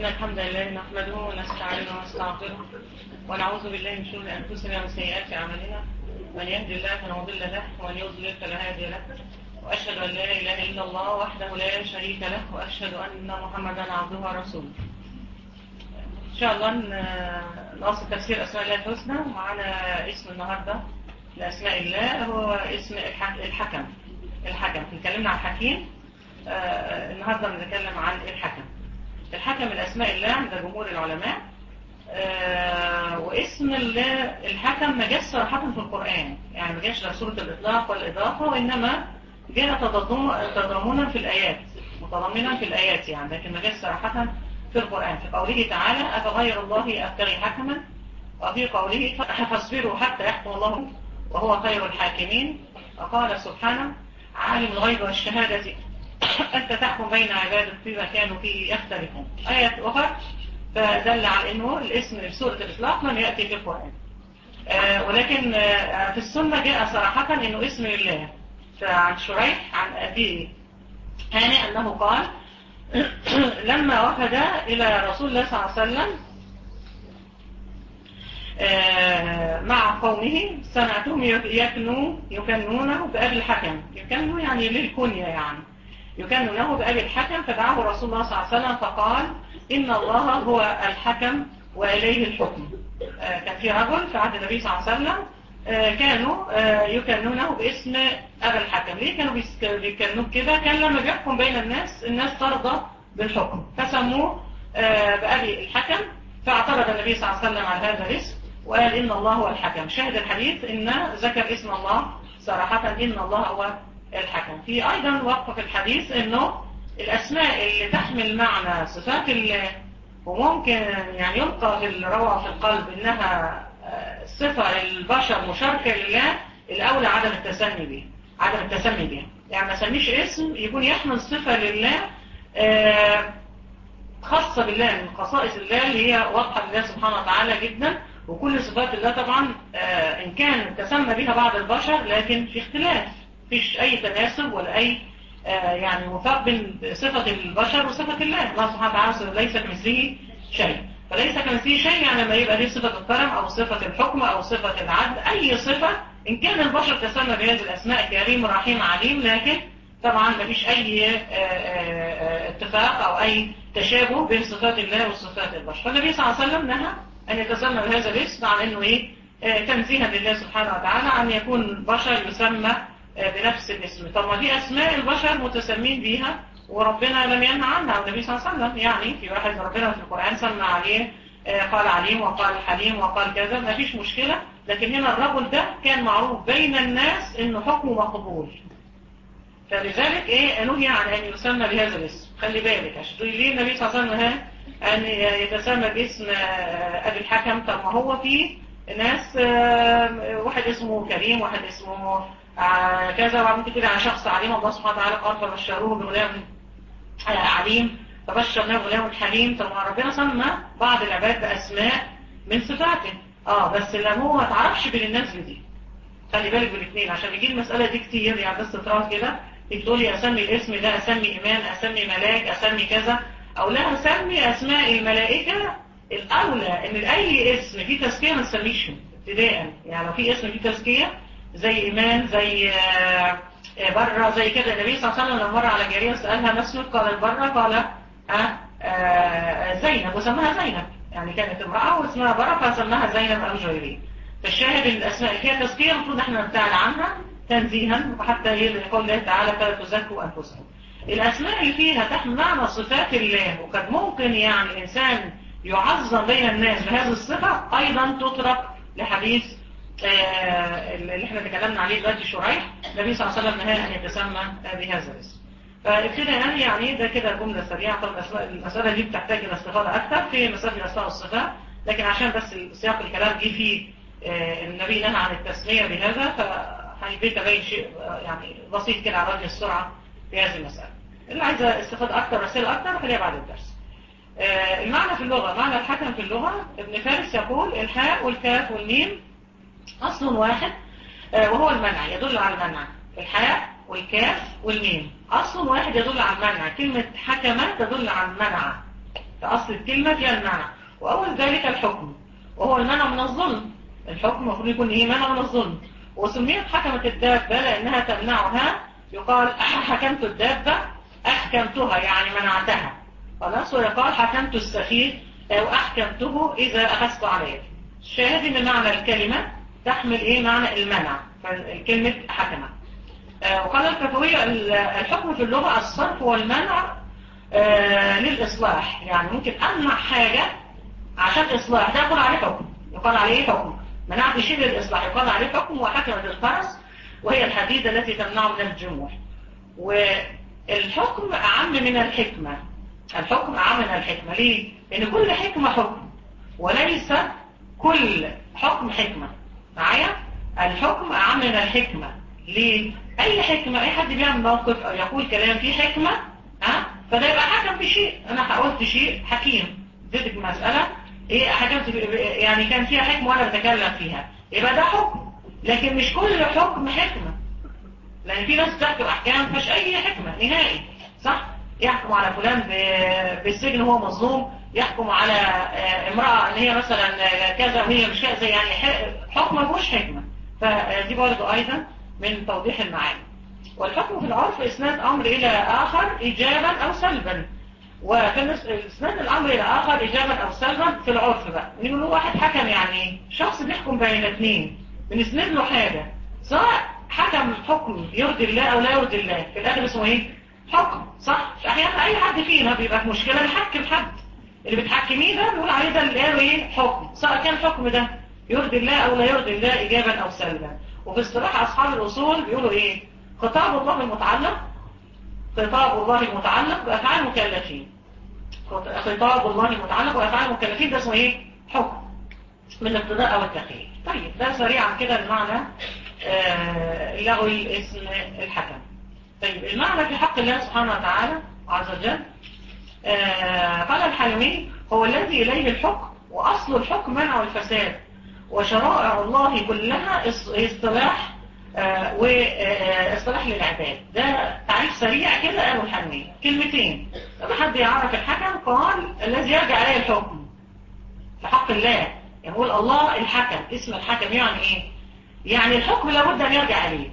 إن الحمد لله نحمده ونستعينه ونستغفره ونعوذ بالله من شرور أنفسنا وسيئات أعمالنا من يهد الله فلا مضل له ومن يضلل فلا هادي له وأشهد أن لا إله إلا الله وحده لا شريك له وأشهد أن محمدا عبده ورسوله إن شاء الله نواصل تفسير أسماء الله الحسنى ومعنا اسم النهاردة لأسماء الله هو اسم الحكم الحكم اتكلمنا عن حكيم آه النهاردة بنتكلم عن الحكم الحكم الأسماء الله عند جمهور العلماء آه واسم الحكم ما جاش صراحة في القرآن يعني ما جاش لا سورة الإطلاق والإضافة وإنما جاء تضمنا في الآيات متضمنا في الآيات يعني لكن ما جاش صراحة في القرآن في قوله تعالى أفغير الله أبتغي حكما وفي قوله فاصبروا حتى يحكم الله وهو خير الحاكمين وقال سبحانه عالم الغيب والشهادة أنت تحكم بين عبادك فيما كانوا فيه يختلفون آية أخرى فدل على أنه الاسم في سورة الإطلاق لم يأتي في القرآن آه ولكن آه في السنة جاء صراحة أنه اسم الله فعن شريح عن أبي هاني أنه قال لما وفد إلى رسول الله صلى الله عليه وسلم آه مع قومه سمعتهم يكنوا يكنونه بأبي الحكم يكنوا يعني للكنية يعني يكنونه بأبي الحكم فدعاه رسول الله صلى الله عليه وسلم فقال إن الله هو الحكم وإليه الحكم آه كان في رجل في عهد النبي صلى الله عليه وسلم آه كانوا يكنونه باسم أبي الحكم ليه كانوا بيكنوه كده كان لما بيحكم بين الناس الناس ترضى بالحكم فسموه بأبي الحكم فاعترض النبي صلى الله عليه وسلم على هذا الاسم وقال إن الله هو الحكم شاهد الحديث إن ذكر اسم الله صراحة إن الله هو الحكم في أيضا وقف في الحديث إنه الأسماء اللي تحمل معنى صفات الله وممكن يعني يلقى في الروعة في القلب إنها صفة للبشر مشاركة لله الأولى عدم التسمي به عدم التسمي بها يعني ما سميش اسم يكون يحمل صفة لله خاصة بالله من خصائص الله اللي هي واضحة لله سبحانه وتعالى جدا وكل صفات الله طبعا آه إن كان تسمى بها بعض البشر لكن في اختلاف فيش أي تناسب ولا أي آه يعني وفاق بين صفة البشر وصفة الله الله سبحانه وتعالى ليس كمثله شيء فليس كمثله شيء يعني لما يبقى دي صفة الكرم أو صفة الحكم أو صفة العدل أي صفة إن كان البشر تسمى بهذه الأسماء كريم رحيم عليم لكن طبعا ما فيش أي آه اتفاق أو أي تشابه بين صفات الله وصفات البشر فالنبي صلى الله عليه وسلم نهى أن يتسمى بهذا الاسم عن أنه إيه تنزيها لله سبحانه وتعالى أن يكون بشر يسمى بنفس الاسم طب ما دي أسماء البشر متسمين بيها وربنا لم ينهى عنها والنبي صلى الله عليه وسلم يعني في واحد ربنا في القرآن سمى عليه قال عليم وقال حليم وقال كذا ما فيش مشكلة لكن هنا الرجل ده كان معروف بين الناس انه حكمه مقبول فلذلك ايه نهي عن ان يسمى بهذا الاسم خلي بالك عشان تقولي ليه النبي صلى الله عليه وسلم ان يتسمى باسم ابي الحكم طب ما هو في ناس واحد اسمه كريم واحد اسمه كذا وممكن كده عن شخص عليم الله سبحانه وتعالى قال فبشروه بغلام عليم فبشرناه بغلام حليم طب ما ربنا سمى بعض العباد باسماء من صفاته اه بس لما هو ما تعرفش بين الناس دي خلي بالك بالاثنين عشان يجي المسألة دي كتير يعني بس تراها كده تقولي اسمي الاسم ده اسمي ايمان اسمي ملاك اسمي كذا او لا اسمي اسماء الملائكة الاولى ان اي اسم فيه تزكية ما نسميش ابتداء يعني لو في اسم فيه تزكية زي ايمان زي بره زي كده النبي صلى الله عليه وسلم لما مر على جارية سألها ما اسمك قالت بره قال آه زينب وسماها زينب يعني كانت امرأة واسمها بره فسماها زينب او جويرية فالشاهد ان الاسماء اللي فيها تزكية المفروض احنا نبتعد عنها تنزيها وحتى يقول الله تعالى فلا تزكوا أنفسهم الأسماء اللي فيها تحمل معنى صفات الله وقد ممكن يعني الإنسان يعظم بين الناس بهذه الصفة أيضا تترك لحديث آه اللي احنا تكلمنا عليه دلوقتي شريح النبي صلى الله عليه وسلم نهى أن يتسمى بهذا الاسم فابتداء يعني ده كده جملة سريعة طبعا المسألة دي بتحتاج إلى استفاضة أكثر في مسألة الأسماء والصفات لكن عشان بس سياق الكلام جه فيه آه النبي نهى عن التسمية بهذا ف حبيت ابين شيء يعني بسيط كده على وجه السرعة في هذه المسألة اللي عايزة استفادة أكتر رسالة أكتر خليها بعد الدرس آه المعنى في اللغة معنى الحكم في اللغة ابن فارس يقول الحاء والكاف والميم أصل واحد آه وهو المنع يدل على المنع الحاء والكاف والميم أصل واحد يدل على المنع كلمة حكمة تدل على المنع أصل الكلمة فيها المعنى وأول ذلك الحكم وهو المنع من الظلم الحكم المفروض يكون إيه منع من الظلم وسميت حكمة الدابة لأنها تمنعها يقال حكمت الدابة أحكمتها يعني منعتها خلاص ويقال حكمت السفيه أو أحكمته إذا أخذت عليه الشاهد من معنى الكلمة تحمل إيه معنى المنع كلمة حكمة وقال الكفوية الحكم في اللغة الصرف والمنع للإصلاح يعني ممكن أمنع حاجة عشان إصلاح ده يقول عليه حكم يقال عليه حكم منعت شيء للإصلاح يقال عليه حكم وحكمة الفرس وهي الحديدة التي تمنع من الجموح والحكم أعم من الحكمة الحكم أعم من الحكمة ليه؟ لأن كل حكمة حكم وليس كل حكم حكمة معايا؟ الحكم أعم من الحكمة ليه؟ أي حكمة أي حد بيعمل موقف أو يقول كلام فيه حكمة ها؟ فده يبقى حكم في شيء أنا قلت شيء حكيم اديتك مسألة إيه حكمت يعني كان فيها حكمة وأنا بتكلم فيها يبقى ده حكم لكن مش كل حكم حكمة لأن في ناس تحكم أحكام مش أي حكمة نهائي صح؟ يحكم على فلان بالسجن وهو مظلوم يحكم على امرأة ان هي مثلا كذا وهي مش كذا يعني حكم مش حكمة فدي برضو ايضا من توضيح المعاني والحكم في العرف اسناد امر الى اخر ايجابا او سلبا وفي اسناد الامر الى اخر ايجابا او سلبا في العرف بقى نقول له واحد حكم يعني شخص بيحكم بين اثنين بنسند له حاجة سواء حكم حكم يرضي الله او لا يرضي الله في الاخر اسمه ايه حكم صح احيانا اي حد فينا بيبقى في مشكله بيحكم حد اللي بتحكميه ده بنقول عليه ده اللي قالوا ايه حكم سواء كان الحكم ده يرضي الله او لا يرضي الله ايجابا او سلبا وفي اصطلاح اصحاب الاصول بيقولوا ايه خطاب الله المتعلق خطاب الله المتعلق بافعال المكلفين خطاب الله المتعلق بافعال المكلفين ده اسمه ايه حكم من الابتداء او التاخير طيب ده سريعا كده المعنى آه لغوي اسم الحكم طيب المعنى في حق الله سبحانه وتعالى عز وجل آه قال الحلمي هو الذي إليه الحكم وأصل الحكم منع الفساد وشرائع الله كلها اصطلاح آه واصطلاح للعباد ده تعريف سريع كده قالوا الحلمي كلمتين لما حد يعرف الحكم قال الذي يرجع عليه الحكم في حق الله يقول الله الحكم اسم الحكم يعني ايه يعني الحكم لابد ان يرجع عليه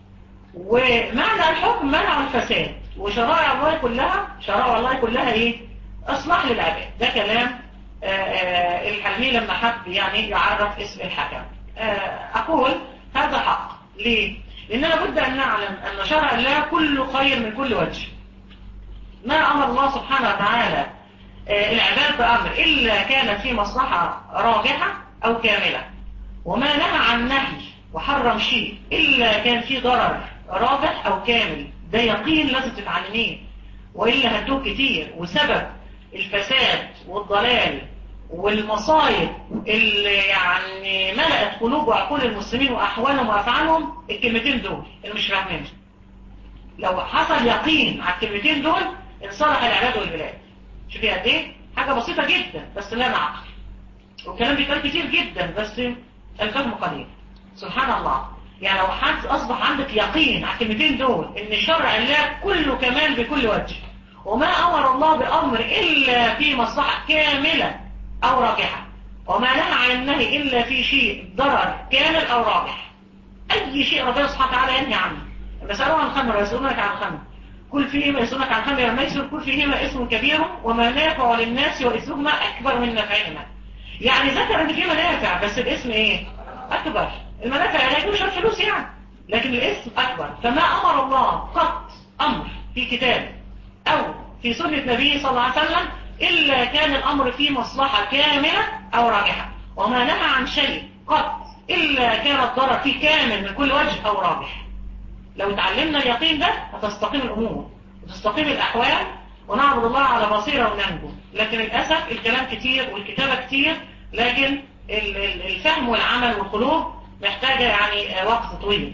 ومعنى الحكم منع الفساد وشرائع الله كلها شرائع الله كلها ايه اصلاح للعباد ده كلام الحلمي لما حب يعني يعرف اسم الحكم اقول هذا حق ليه لاننا بد ان نعلم ان شرع الله كله خير من كل وجه ما امر الله سبحانه وتعالى العباد بامر الا كانت فيه مصلحه راجحه او كامله وما نهى عن نهي وحرم شيء الا كان فيه ضرر راجح او كامل ده يقين لازم تتعلميه وإلا هتوه كتير وسبب الفساد والضلال والمصايب اللي يعني ملأت قلوب وعقول المسلمين وأحوالهم وأفعالهم الكلمتين دول اللي مش فاهمينهم لو حصل يقين على الكلمتين دول انصلح العباد والبلاد شوفي قد ايه حاجة بسيطة جدا بس لا معقل والكلام بيتقال كتير جدا بس الفهم قليل سبحان الله يعني لو حد أصبح عندك يقين على الكلمتين دول إن شرع الله كله كمان بكل وجه وما أمر الله بأمر إلا في مصلحة كاملة أو راجحة وما نهى عن النهي إلا في شيء ضرر كامل أو راجح أي شيء ربنا سبحانه وتعالى ينهي عنه بسألوه عن الخمر ويسألونك عن الخمر كل فيهما يسألونك عن الخمر والميسر كل فيهما اسم كبير وما نافع للناس واسمهما أكبر من نفعهما يعني ذكر ان في منافع بس الاسم ايه اكبر المنافع يعني يكون شرط فلوس يعني لكن الاسم اكبر فما امر الله قط امر في كتاب او في سنة نبيه صلى الله عليه وسلم الا كان الامر فيه مصلحة كاملة او راجحة وما نهى عن شيء قط الا كان الضرر فيه كامل من كل وجه او راجح لو تعلمنا اليقين ده هتستقيم الامور وتستقيم الاحوال ونعبد الله على بصيرة وننجو لكن للأسف الكلام كتير والكتابة كتير لكن الفهم والعمل والقلوب محتاجة يعني وقت طويل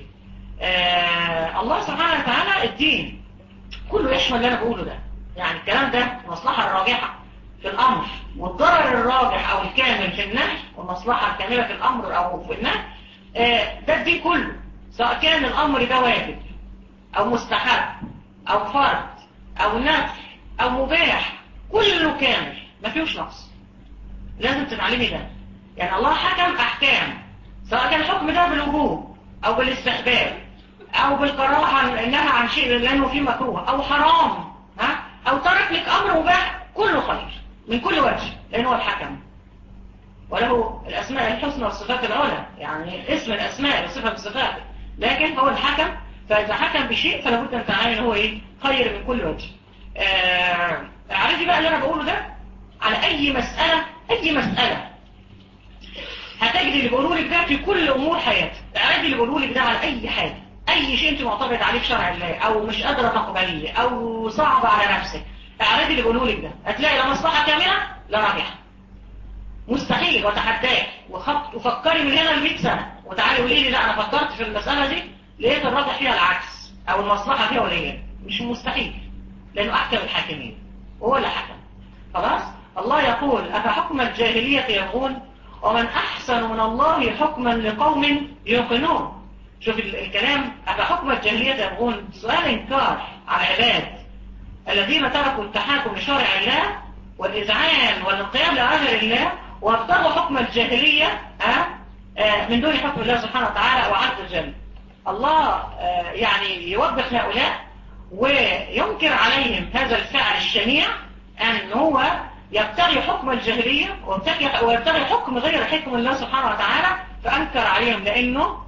آه الله سبحانه وتعالى الدين كله يشمل اللي أنا بقوله ده يعني الكلام ده المصلحة الراجحة في الأمر والضرر الراجح أو الكامل في النهي والمصلحة الكاملة في الأمر أو في النهي آه ده الدين كله سواء كان الأمر ده واجب أو مستحب أو فرض أو نفل أو مباح كله كامل ما فيهوش نقص لازم تتعلمي ده يعني الله حكم احكام سواء كان الحكم ده بالوجوب او بالاستحباب او بالكراهه انها عن شيء لانه فيه مكروه او حرام ها او ترك لك امر مباح كله خير من كل وجه لانه هو الحكم وله الاسماء الحسنى والصفات العلى يعني اسم الاسماء وصفه الصفات لكن هو الحكم فاذا حكم بشيء فلا بد ان تعلم ان هو ايه خير من كل وجه آه عارفي بقى اللي انا بقوله ده على اي مساله اي مساله هتجد اللي بقوله لك ده في كل امور حياتك اعرفي اللي بقوله لك ده على اي حاجه اي شيء انت معترض عليه في شرع الله او مش قادره تقبليه او صعب على نفسك اعرفي اللي بقوله لك ده هتلاقي لا مصلحه كامله لا راجحه مستحيل وتحداك وخط وفكري من هنا ل 100 سنه وتعالي قولي لي لا انا فكرت في المساله دي لقيت الراجح فيها العكس او المصلحه فيها قليله مش مستحيل لانه احكم الحاكمين وهو اللي حكم خلاص الله يقول افحكم الجاهليه يبغون ومن احسن من الله حكما لقوم يوقنون شوف الكلام أفحكم الجاهلية يبغون سؤال إنكار على العباد الذين تركوا التحاكم لشرع الله والإذعان والانقياد لأمر الله وابتغوا حكم الجاهلية أه؟ من دون حكم الله سبحانه وتعالى وعز وجل الله أه يعني يوبخ هؤلاء وينكر عليهم هذا الفعل الشنيع أن هو يبتغي حكم الجاهلية ويبتغي حكم غير حكم الله سبحانه وتعالى فأنكر عليهم لأنه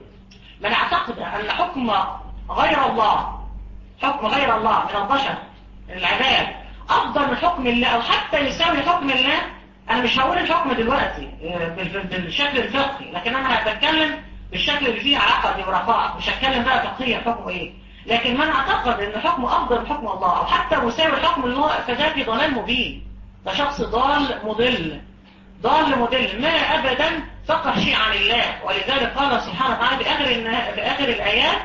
من اعتقد أن حكم غير الله حكم غير الله من البشر من العباد أفضل من حكم الله أو حتى يساوي حكم الله أنا مش هقول الحكم دلوقتي بالشكل الفقهي لكن أنا هتكلم بالشكل اللي فيه عقد ورفاء مش هتكلم بقى فقهيا حكمه إيه لكن من اعتقد أن حكمه أفضل من حكم الله أو حتى مساوي حكم الله فده في ضلال مبين ده شخص ضال مضل ضال مضل ما أبدا فقه شيء عن الله ولذلك قال سبحانه وتعالى في آخر, في آخر الآيات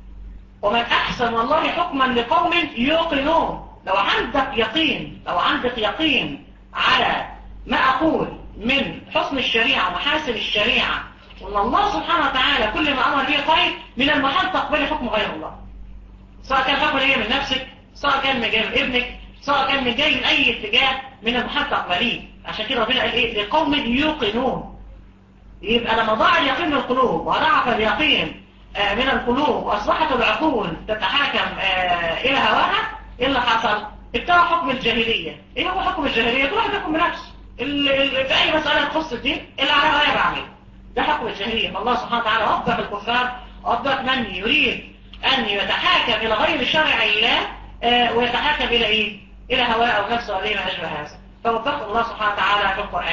ومن أحسن الله حكما لقوم يوقنون لو عندك يقين لو عندك يقين على ما أقول من حسن الشريعة ومحاسن الشريعة وأن الله سبحانه وتعالى كل ما أمر به خير من المحال تقبل حكم غير الله سواء كان حكم جاي من نفسك سواء كان من جاي من ابنك سواء كان من جاي من أي اتجاه من المحال تقبليه عشان كده ربنا قال إيه لقوم يوقنون يبقى لما ضاع اليقين من القلوب وضعف اليقين من القلوب وأصبحت العقول تتحاكم إلى هواها إيه اللي حصل؟ ابتغى حكم الجاهلية إيه هو حكم الجاهلية؟ كل واحد يحكم بنفسه في أي مسألة تخص الدين اللي على هواية بعمل ده حكم الجاهلية فالله سبحانه وتعالى وضح الكفار وضح من يريد أن يتحاكم إلى غير شرع الله ويتحاكم إلى إيه؟ إلى هواء أو نفسه أو ما أشبه هذا فوضح الله سبحانه وتعالى في القرآن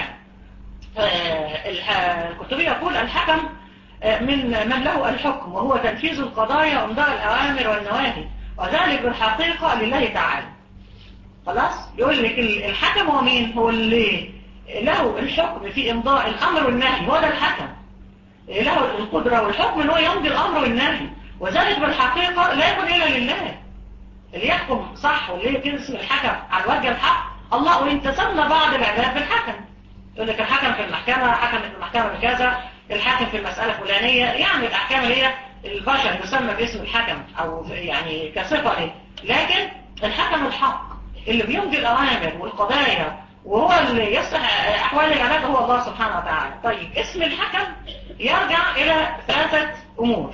الكتبي يقول الحكم من من له الحكم وهو تنفيذ القضايا وامضاء الأوامر والنواهي وذلك بالحقيقة لله تعالى خلاص يقول لك الحكم هو مين هو اللي له الحكم في امضاء الامر والنهي هو ده الحكم له القدرة والحكم ان هو يمضي الامر والنهي وذلك بالحقيقة لا يكون الا لله اللي يحكم صح واللي يكون اسم الحكم على وجه الحق الله وان تسمى بعض العباد بالحكم يقول لك الحكم في المحكمة حكم في المحكمة بكذا الحاكم في المسألة الفلانية يعني الأحكام اللي هي البشر يسمى باسم الحكم أو يعني كصفة ليه لكن الحكم الحق اللي بيمضي الأوامر والقضايا وهو اللي يصلح أحوال العباد هو الله سبحانه وتعالى طيب اسم الحكم يرجع إلى ثلاثة أمور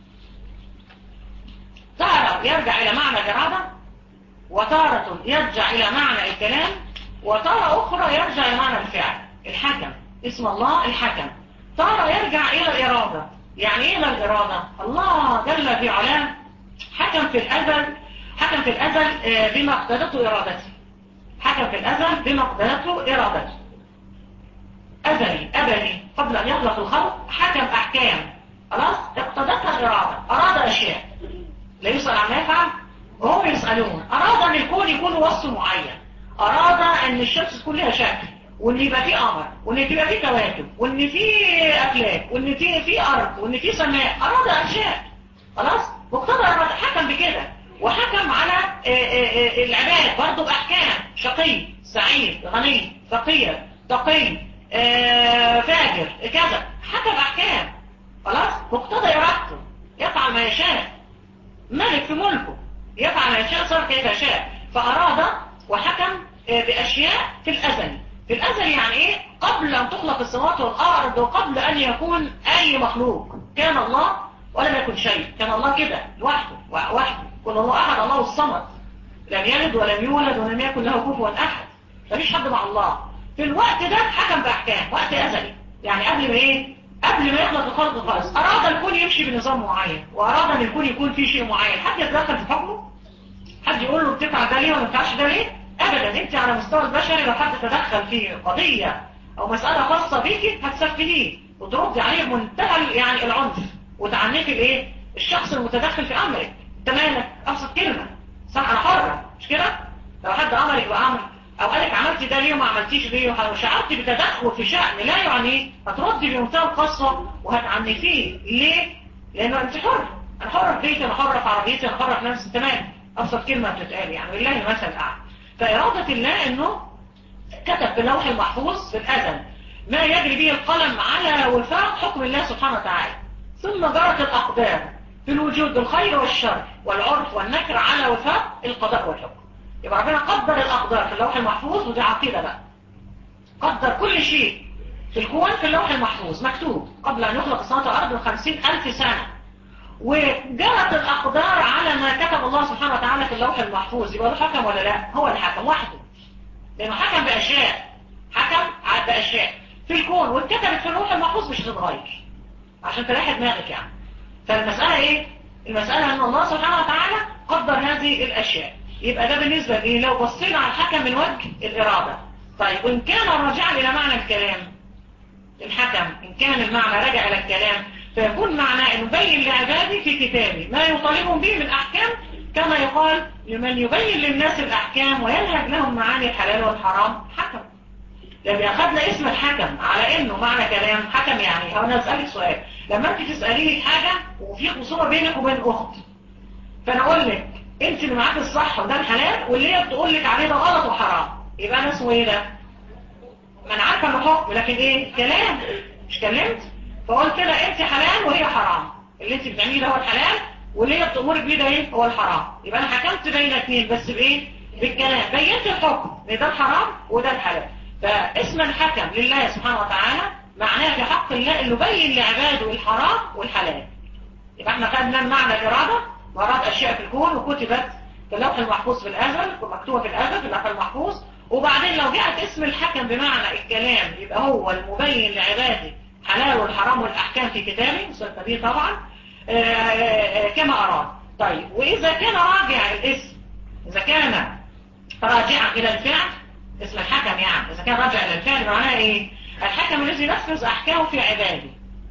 تارة يرجع إلى معنى الإرادة وتارة يرجع إلى معنى الكلام وتارة أخرى يرجع إلى معنى الفعل الحكم اسم الله الحكم تارة يرجع إلى الإرادة يعني إيه الإرادة الله جل في علاه حكم في الأزل حكم في الأزل بما اقتدته إرادته حكم في الأزل بما اقتدته إرادته أزلي أبدي قبل أن يخلق الخلق حكم أحكام خلاص اقتدتها الإرادة أراد أشياء لا يسأل عما يفعل وهم يسألون أراد أن الكون يكون وصف معين أراد أن الشمس تكون لها شكل وان يبقى في قمر وان يبقى في كواكب وان في افلاك وان في في ارض وان في سماء اراد اشياء خلاص واقتضى حكم بكده وحكم على العباد برضه باحكام شقي سعيد غني فقير تقي فاجر كذا حكم احكام خلاص واقتضى ارادته يفعل ما يشاء ملك في ملكه يفعل ما يشاء صار كيف يشاء فاراد وحكم باشياء في الازل في الازل يعني ايه قبل ان تخلق السماوات والارض وقبل ان يكون اي مخلوق كان الله ولم يكن شيء كان الله كده لوحده وحده كن الله احد الله الصمد لم يلد ولم يولد ولم يكن له كفوا احد مفيش حد مع الله في الوقت ده حكم باحكام وقت ازلي يعني قبل ما ايه قبل ما يخلق الخلق خالص اراد الكون يمشي بنظام معين واراد ان الكون يكون فيه شيء معين حد يتدخل في حكمه حد يقول له بتفعل ده ليه وما ينفعش ده ليه ابدا انت على مستوى البشري لو حد تدخل في قضيه او مساله خاصه بيكي هتسفهيه وتردي عليه بمنتهى يعني العنف وتعنفي الايه الشخص المتدخل في امرك انت مالك ابسط كلمه صح انا حره مش كده لو حد امرك بامر او قالك عملتي ده ليه وما عملتيش ليه وشعرتي بتدخل في شأن لا يعني هتردي بمنتهى القسوه وهتعنفيه ليه لانه انت حر انا حره في بيتي انا حره في عربيتي انا حره في نفسي تمام ابسط كلمه بتتقال يعني لله المثل الاعلى فاراده الله انه كتب في اللوح المحفوظ في الازل ما يجري به القلم على وفاق حكم الله سبحانه وتعالى ثم جرت الاقدار في الوجود بالخير والشر والعرف والنكر على وفاق القضاء والحكم يبقى ربنا قدر الأقدار في اللوح المحفوظ ودي عقيدة بقى قدر كل شيء في الكون في اللوح المحفوظ مكتوب قبل أن يخلق السماوات والأرض بخمسين ألف سنة وجرت الأقدار على ما كتب الله سبحانه وتعالى في اللوح المحفوظ يبقى ده حكم ولا لا هو الحكم وحده لأنه حكم بأشياء حكم بأشياء في الكون واتكتبت في اللوح المحفوظ مش هتتغير عشان تريح دماغك يعني فالمسألة ايه المسألة ان الله سبحانه وتعالى قدر هذه الاشياء يبقى ده بالنسبة ليه لو بصينا على الحكم من وجه الارادة طيب وان كان راجعا الى معنى الكلام الحكم ان كان المعنى رجع الى الكلام فيكون معناه انه بين لعبادي في كتابي ما يطالبهم به من احكام كما يقال لمن يبين للناس الاحكام وينهج لهم معاني الحلال والحرام حكم لما أخذنا اسم الحكم على انه معنى كلام حكم يعني هو انا اسالك سؤال لما انت تساليني حاجه وفي خصومه بينك وبين اخت فانا اقول لك انت اللي معاك الصح وده الحلال واللي هي بتقول لك عليه ده غلط وحرام يبقى انا اسمه ايه ده ما انا عارفه انه حكم لكن ايه كلام مش كلمت فقلت لها انت حلال وهي حرام اللي انت بتعمليه ده هو الحلال واللي هي بتامرك بيه ده ايه هو الحرام يبقى انا حكمت بين اثنين بس بايه بالكلام بينت الحكم ان ده الحرام وده الحلال فاسم الحكم لله سبحانه وتعالى معناه في حق الله انه بين لعباده الحرام والحلال يبقى احنا خدنا معنى الإرادة وأراد أشياء في الكون وكتبت في اللوح المحفوظ في الأزل ومكتوبة في الأزل في اللوح المحفوظ وبعدين لو جاءت اسم الحكم بمعنى الكلام يبقى هو المبين لعباده حلال والحرام والأحكام في كتابه سورة به طبعا آآ آآ كما أراد طيب وإذا كان راجع الاسم إذا كان راجعا إلى الفعل اسم الحكم يعني إذا كان راجع إلى الفعل معناه إيه الحكم الذي ينفذ أحكامه في عباده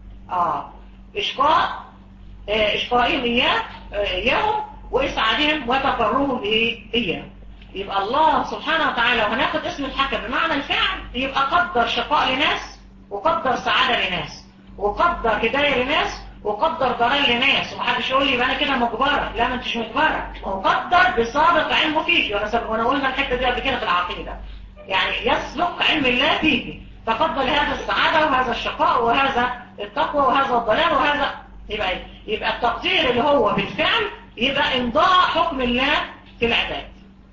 آه إشقاء آه إشقائهم إياه آه إياهم وإسعادهم وتقرهم إيه إياه يبقى الله سبحانه وتعالى وهناخد اسم الحكم بمعنى الفعل يبقى قدر شقاء لناس وقدر سعادة لناس وقدر هداية لناس وقدر ضلال لناس ومحدش يقول لي يبقى انا كده مجبرة لا ما انتش مجبرة هو قدر بسابق علمه فيك وانا سب... وانا قلنا الحته دي قبل كده في العقيده يعني يسبق علم الله فيك فقدر لهذا السعاده وهذا الشقاء وهذا التقوى وهذا الضلال وهذا يبقى ايه؟ يبقى التقدير اللي هو بالفعل يبقى امضاء حكم الله في العباد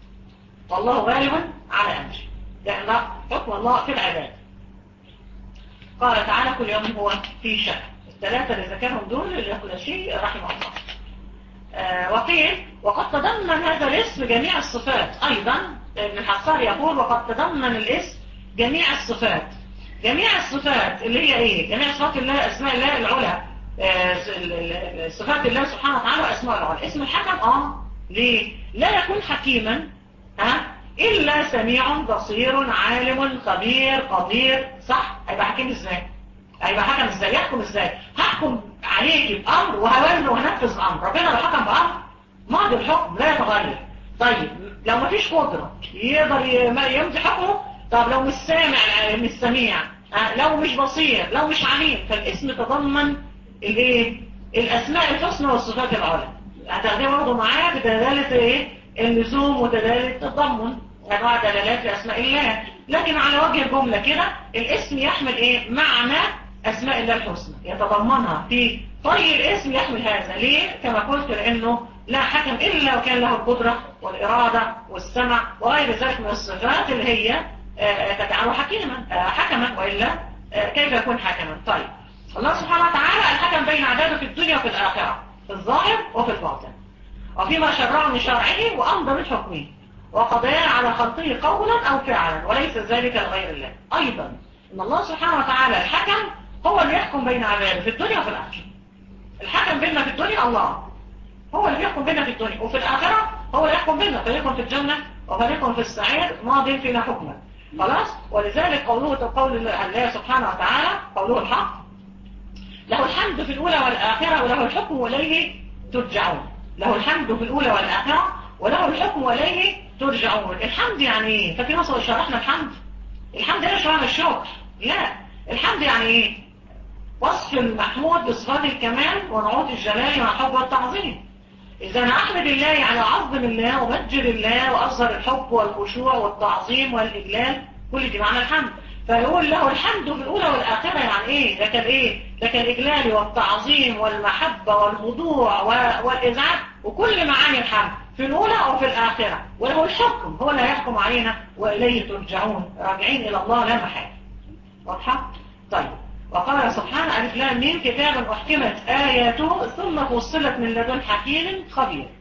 والله غالب على امره لان حكم الله في العباد قال تعالى كل يوم هو في شك الثلاثة اللي ذكرهم دول اللي كل شيء رحمه الله آه وقيل وقد تضمن هذا الاسم جميع الصفات أيضا ابن الحصار يقول وقد تضمن الاسم جميع الصفات جميع الصفات اللي هي ايه جميع صفات الله اسماء الله العلى آه صفات الله سبحانه وتعالى واسماء العلى اسم الحكم اه ليه لا يكون حكيما ها إلا سميع بصير عالم خبير قدير صح هيبقى حكيم ازاي هيبقى حكم ازاي يحكم ازاي هحكم عليك بأمر وهوزن وهنفذ الأمر ربنا لو حكم بأمر ماضي الحكم لا يتغير طيب لو ما فيش قدرة يقدر يمضي حكمه طب لو مش سامع مش سميع لو مش بصير لو مش عليم فالاسم تضمن الايه الاسماء الحسنى والصفات العلى هتاخديه برضه معايا بدلاله ايه اللزوم ودلاله التضمن انواع دلالات لاسماء الله لكن على وجه الجمله كده الاسم يحمل ايه معنى اسماء الله الحسنى يتضمنها في طي الاسم يحمل هذا ليه كما قلت لانه لا حكم إلا وكان له القدرة والإرادة والسمع وغير ذلك من الصفات اللي هي تجعله حكيما حكما وإلا كيف يكون حكما طيب الله سبحانه وتعالى الحكم بين عباده في الدنيا وفي الآخرة في الظاهر وفي الباطن وفيما شرعه من شرعه وأمضى من حكمه وقضاء على خلقه قولا أو فعلا وليس ذلك لغير الله أيضا إن الله سبحانه وتعالى الحكم هو اللي يحكم بين عباده في الدنيا وفي الآخرة الحكم بيننا في الدنيا الله هو اللي يحكم بيننا في الدنيا وفي الآخرة هو اللي يحكم بيننا فريق في الجنة وفريق في السعير ماض فينا حكما خلاص ولذلك قوله قول الله سبحانه وتعالى قوله الحق له الحمد في الأولى والآخرة وله الحكم وإليه ترجعون له الحمد في الأولى والآخرة وله الحكم وإليه ترجعون الحمد يعني ايه ففي نصر شرحنا الحمد الحمد هنا شرحنا الشكر لا الحمد يعني ايه وصف المحمود بصفات الكمال ونعوت الجلال مع الحب والتعظيم إذا أنا أحمد الله يعني أعظم الله ومجد الله وأظهر الحب والخشوع والتعظيم والإجلال كل دي معنى الحمد فيقول له الحمد في الأولى والآخرة يعني إيه لك الإيه لك الإجلال والتعظيم والمحبة والخضوع والإذعاب وكل معاني الحمد في الأولى وفي الآخرة وله الحكم هو اللي هيحكم علينا وإليه ترجعون راجعين إلى الله لا محال واضحة؟ طيب وقال سبحانه ألف لام ميم كتاب أحكمت آياته ثم فصلت من لدن حكيم خبير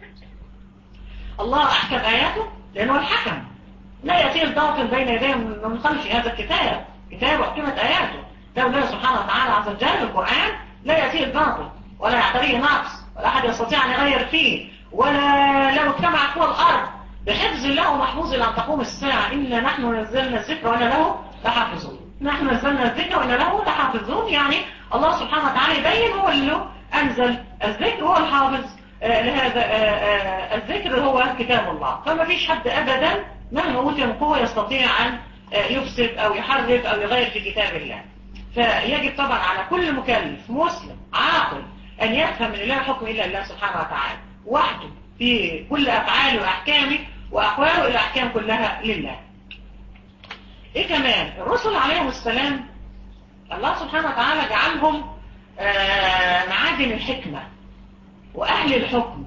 الله أحكم آياته لأنه الحكم لا يأتي الباطل بين يديه من خلف هذا الكتاب كتاب أحكمت آياته ده الله سبحانه وتعالى عز وجل القرآن لا يأتيه الباطل ولا يعتريه نقص ولا أحد يستطيع أن يغير فيه ولا لو اجتمعت هو الأرض بحفظ الله ومحفوظ إلى أن تقوم الساعة إن نحن نزلنا الذكر وأنا له لحافظون نحن نزلنا الذكر وإن له لحافظون يعني الله سبحانه وتعالى يبين هو اللي أنزل الذكر هو الحافظ آه لهذا آه آه الذكر هو كتاب الله فما فيش حد أبدا مهما أوتي من قوة يستطيع أن يفسد أو يحرف أو يغير في كتاب الله فيجب طبعا على كل مكلف مسلم عاقل أن يفهم من الله حكم إلا الله سبحانه وتعالى وحده في كل أفعاله وأحكامه وأقواله الأحكام كلها لله إيه كمان الرسل عليهم السلام الله سبحانه وتعالى جعلهم معادن الحكمة وأهل الحكم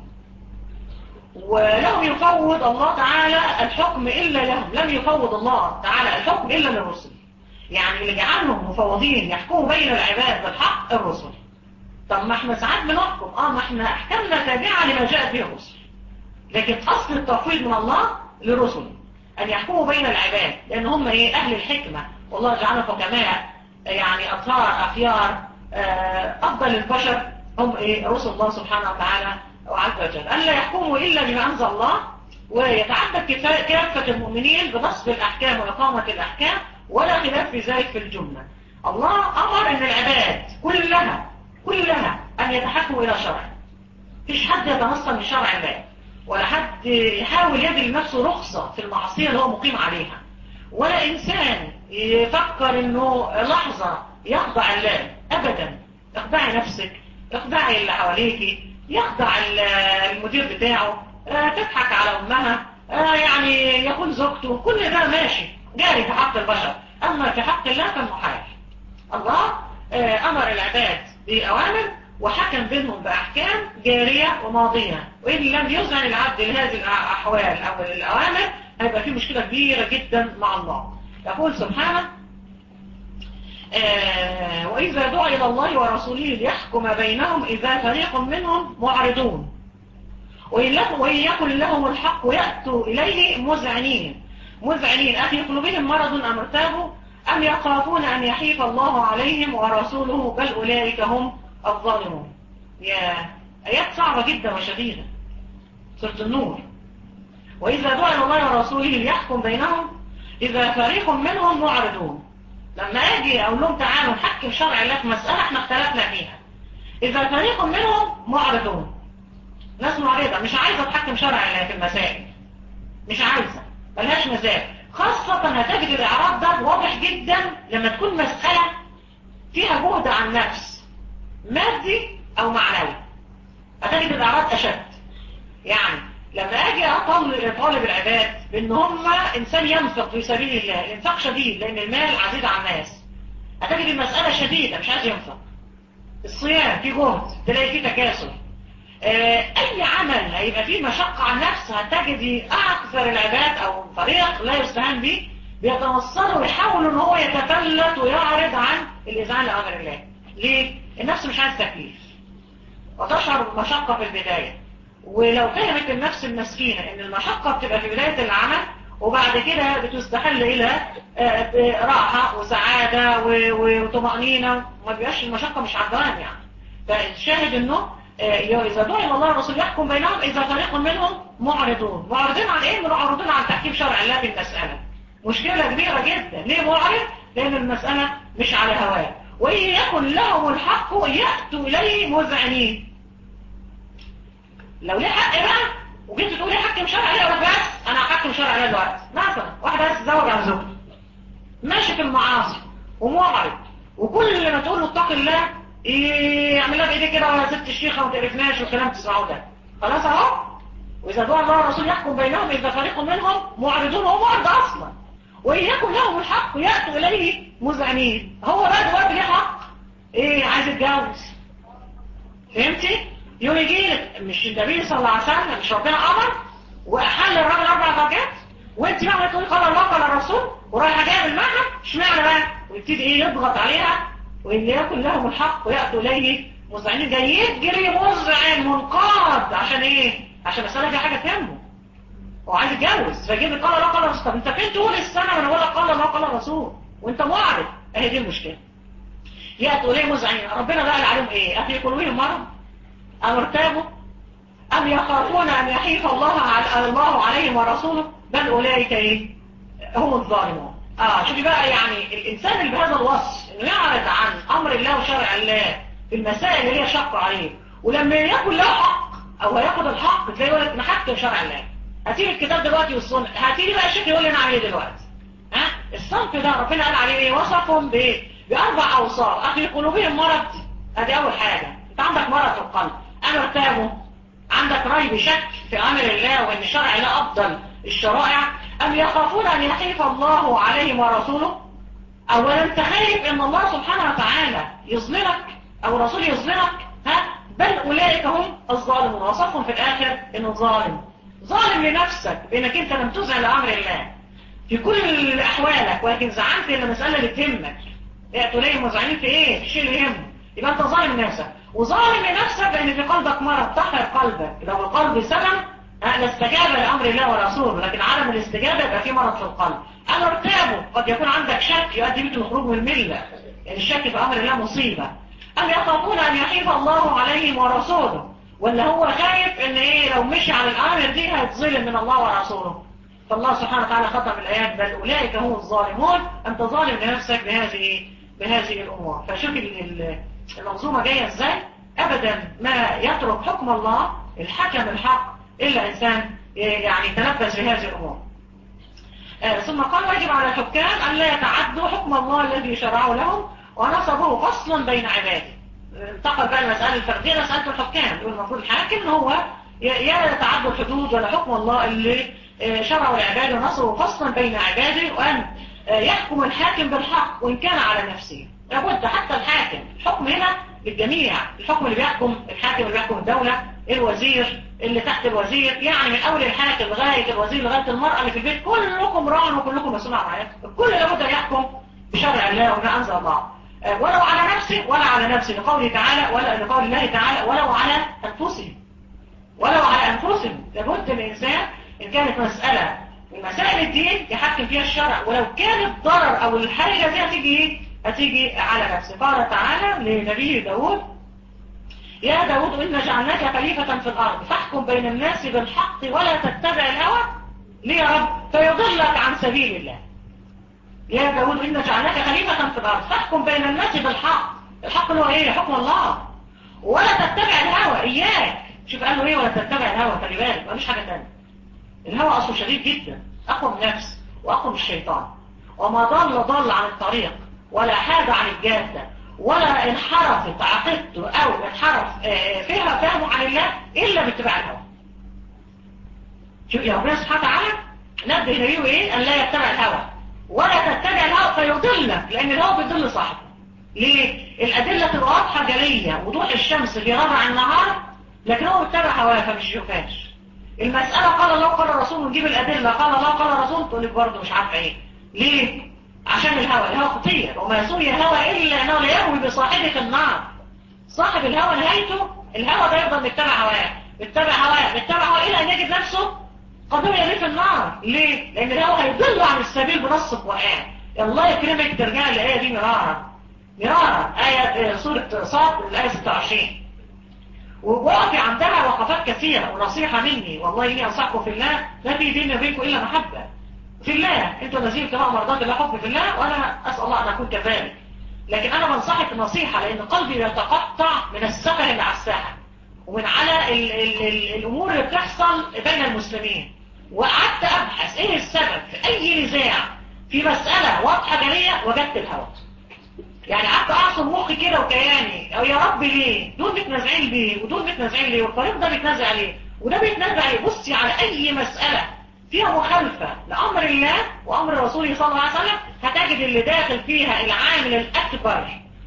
ولم يفوض الله تعالى الحكم إلا لهم لم يفوض الله تعالى الحكم إلا للرسل يعني اللي جعلهم مفوضين يحكموا بين العباد بالحق الرسل طب ما احنا ساعات بنحكم اه ما احنا احكامنا تابعة لما جاءت به الرسل لكن اصل التفويض من الله للرسل ان يحكموا بين العباد لان هم ايه اهل الحكمة والله جعلنا حكماء يعني اطهار اخيار آه افضل البشر هم ايه رسل الله سبحانه وتعالى وعز وجل ألا يحكموا إلا بما أنزل الله ويتعدد كافة المؤمنين بنصب الأحكام وإقامة الأحكام ولا خلاف في ذلك في الجملة الله أمر أن العباد كلها كلها أن يتحكموا إلى شرع فيش حد يتنصل من شرع الله ولا حد يحاول يجري لنفسه رخصة في المعصية اللي هو مقيم عليها ولا إنسان يفكر أنه لحظة يخضع الله أبدا اخضعي نفسك اخضعي اللي حواليكي يخضع المدير بتاعه تضحك على أمها يعني يكون زوجته كل ده ماشي جاري في حق البشر أما في حق الله فالمحال الله أمر العباد بأوامر وحكم بينهم بأحكام جارية وماضية وإن لم يذعن العبد لهذه الأحوال أو الأوامر هيبقى في مشكلة كبيرة جدا مع الله يقول سبحانه آه وإذا دعا إلى الله ورسوله ليحكم بينهم إذا فريق منهم معرضون وإن يكن لهم الحق يأتوا إليه مذعنين مذعنين أفي قلوبهم مرض أم ارتابوا أم يخافون أن يحيف الله عليهم ورسوله بل أولئك هم الظالمون يا آيات صعبة جدا وشديدة سورة النور وإذا دعا إلى الله ورسوله ليحكم بينهم إذا فريق منهم معرضون لما اجي اقول لهم تعالوا نحكم شرع الله في مسألة احنا اختلفنا فيها اذا فريق منهم معرضون ناس معرضة مش عايزة تحكم شرع الله في المسائل مش عايزة ملهاش مزاج خاصة هتجد الاعراض ده واضح جدا لما تكون مسألة فيها جهد عن نفس مادي او معنوي هتجد الاعراض اشد يعني لما اجي اطلب طالب العباد بان هم انسان ينفق في سبيل الله الانفاق شديد لان المال عزيز على الناس هتجد المسألة شديدة مش عايز ينفق الصيام في جهد تلاقي فيه تكاسل اي عمل هيبقى فيه مشقة على النفس هتجد اكثر العباد او طريق لا يستهان به بيتوصلوا ويحاولوا ان هو يتفلت ويعرض عن الاذعان لامر الله ليه؟ النفس مش عايز تكليف وتشعر بمشقة في البداية ولو فهمت النفس المسكينة ان المشقة بتبقى في بداية العمل وبعد كده بتستحل الى راحة وسعادة وطمأنينة ما بيبقاش المشقة مش عدوان يعني فالشاهد انه اذا دعي الله الرسول يحكم بينهم اذا فريق منهم معرضون معرضين عن ايه؟ معرضون عن تحكيم شرع الله في المسألة مشكلة كبيرة جدا ليه معرض؟ لان المسألة مش على هواه وإن يكن لهم الحق يأتوا إليه مذعنين لو ليه حق بقى وجيت تقول لي حكم شرع عليه ولا بس انا هحكم شرع عليه دلوقتي مثلا واحد عايز تتزوج عن زوجته ماشي في المعاصي ومعرض وكل ما تقول له اتق الله يعمل لها بايديه كده ولا ست الشيخه وما تعرفناش والكلام تسمعوه ده خلاص اهو واذا دعا الله الرسول يحكم بينهم اذا فريق منهم معرضون هو معرض اصلا وان يكن لهم الحق ياتوا اليه مذعنين هو بقى دلوقتي ليه حق ايه عايز يتجوز فهمتي يوم يجي لك مش النبي صلى الله عليه وسلم مش ربنا امر واحل الراجل اربع درجات وانت بقى تقولي قال الله قال الرسول ورايحه جايه بالمعنى اشمعنى بقى ويبتدي ايه يضغط عليها وان يكن لهم الحق وياتوا اليه مذعنين جاي يجري مذعن منقاد عشان ايه عشان المساله دي حاجه تهمه هو عايز يتجوز فيجيب قال الله قال الرسول طب انت فين طول السنه وانا بقول لك قال الله قال الرسول وانت معرض اهي دي المشكله ياتوا اليه مذعنين ربنا بقى قال عليهم ايه افي قلوبهم مرض أم ارتابوا أم يخافون أن يحيف الله على الله عليهم ورسوله بل أولئك إيه هم الظالمون آه شوفي بقى يعني الإنسان اللي بهذا الوصف إنه يعرض عن أمر الله وشرع الله في المسائل اللي هي شق عليه ولما يكون له حق أو هياخد الحق تلاقي يقول لك نحكم شرع الله هاتي لي الكتاب دلوقتي والسنة هاتي لي بقى الشيخ يقول لي أنا عليه دلوقتي ها الصنف ده ربنا قال عليه إيه وصفهم بإيه بأربع أوصاف أخي قلوبهم مرض أدي أول حاجة أنت عندك مرض في القلب أنا ارتابه عندك ريب شك في أمر الله وأن شرع الله أفضل الشرائع أم يخافون أن يحيف الله عليهم ورسوله أولا أنت خايف أن الله سبحانه وتعالى يظلمك أو الرسول يظلمك ها بل أولئك هم الظالمون وصفهم في الآخر أنه ظالم ظالم لنفسك بأنك أنت لم تزع لأمر الله في كل أحوالك ولكن زعلت إلى مسألة اللي تهمك يأتوا ليه مزعلين في إيه؟ في الشيء اللي يهمه يبقى أنت ظالم نفسك وظالم لنفسك لأن في قلبك مرض طهر قلبك لو القلب سلم لاستجاب لأمر الله ورسوله لكن عدم الاستجابة يبقى في مرض في القلب أنا ارتابه قد يكون عندك شك يؤدي بك الخروج من الملة يعني الشك في أمر الله مصيبة أم يخافون أن يحيف الله عليهم ورسوله ولا هو خايف ان ايه لو مشي على الامر دي هيتظلم من الله ورسوله فالله سبحانه وتعالى ختم الايات بل اولئك هم الظالمون انت ظالم لنفسك بهذه بهذه الامور فشوف المنظومه جايه ازاي ابدا ما يترك حكم الله الحكم الحق الا انسان يعني تنفذ بهذه الامور آه ثم قال واجب على الحكام ان لا يتعدوا حكم الله الذي شرعه لهم ونصبه فصلا بين عباده انتقل بقى المسألة الفردية مسألة الحكام يقول المفروض الحاكم هو يا يتعدى الحدود ولا حكم الله اللي شرعه العباد ونصره فصلا بين عباده وأن يحكم الحاكم بالحق وإن كان على نفسه لابد حتى الحاكم الحكم هنا للجميع الحكم اللي بيحكم الحاكم اللي بيحكم الدولة الوزير اللي تحت الوزير يعني من أول الحاكم لغاية الوزير لغاية المرأة اللي في البيت كلكم راع وكلكم مسؤول عن رعايتكم الكل لابد أن يحكم بشرع الله وما أنزل الله ولو على نفسه ولا على نفسه لقوله تعالى ولا لقول الله تعالى ولو على أنفسهم ولو على أنفسهم لابد الإنسان إن كانت مسألة من مسائل الدين يحكم فيها الشرع ولو كان الضرر أو الحاجة دي هتيجي هتيجي على نفسه قال تعالى لنبي داود يا داود إن جعلناك خليفة في الأرض فاحكم بين الناس بالحق ولا تتبع الهوى ليه يا رب فيضلك عن سبيل الله يا داود إن جعلناك خليفة في الأرض فاحكم بين الناس بالحق الحق هو إيه حكم الله ولا تتبع الهوى إياك شوف قال له إيه ولا تتبع الهوى خلي بالك مفيش حاجة تانية الهوى أصله شديد جدا أقوى من النفس وأقوى من الشيطان وما ضل ضل عن الطريق ولا حاد عن الجادة ولا انحرفت عقيدته أو انحرف فيها فهمه عن الله إلا باتباع الهوى شوف يا ربنا سبحانه وتعالى نبه نبيه إيه أن لا يتبع الهوى ولا تتبع الهوى فيضلك لأن الهوى بيضل صاحبه ليه؟ الأدلة تبقى واضحة جلية وضوح الشمس في ربع النهار لكن هو بيتبع هواه فمش يشوفهاش المسألة قال الله قال الرسول ونجيب الأدلة قال الله قال الرسول تقول لك برضه مش عارفة ايه ليه؟ عشان الهوى الهوى خطير وما يسوي الهوى إلا أنه لا يهوي بصاحبه في النار صاحب الهوى نهايته الهوى ده يفضل متبع هواه متبع هواه متبع هواه إلى أن يجد نفسه قضية ليه في النار ليه؟ لأن الهوى هيضل عن السبيل بنص القرآن الله يكرمك ترجع الآية دي مرارا مرارا آية سورة صاد الآية 26 ووقفي عندها وقفات كثيرة ونصيحة مني والله إني أنصحكم في الله لا في بيني وبينكم إلا محبة في الله انتوا نازلين كمان مرضات الله حب في الله وأنا أسأل الله أن أكون كذلك لكن أنا بنصحك نصيحة لأن قلبي يتقطع من السفر اللي على الساحة ومن على ال ال ال الأمور اللي بتحصل بين المسلمين وقعدت أبحث إيه السبب في أي نزاع في مسألة واضحة جلية وجدت الهوى يعني قعدت اعصر مخي كده وكياني او يا رب ليه دول متنازعين ليه ودول متنازعين ليه والفريق ده بيتنازع ليه وده بيتنازع ليه بصي على اي مسألة فيها مخالفة لامر الله وامر رسوله صلى الله عليه وسلم هتجد اللي داخل فيها العامل الاكبر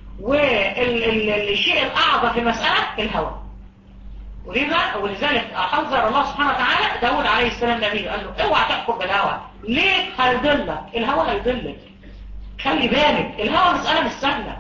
والشيء الاعظم في مسألة الهوى ولذا ولذلك حذر الله سبحانه وتعالى داود عليه السلام نبيه قال له اوعى تحكم بالهوى ليه هيضلك الهوى هيضلك خلي بالك الهوى مسألة مش سهلة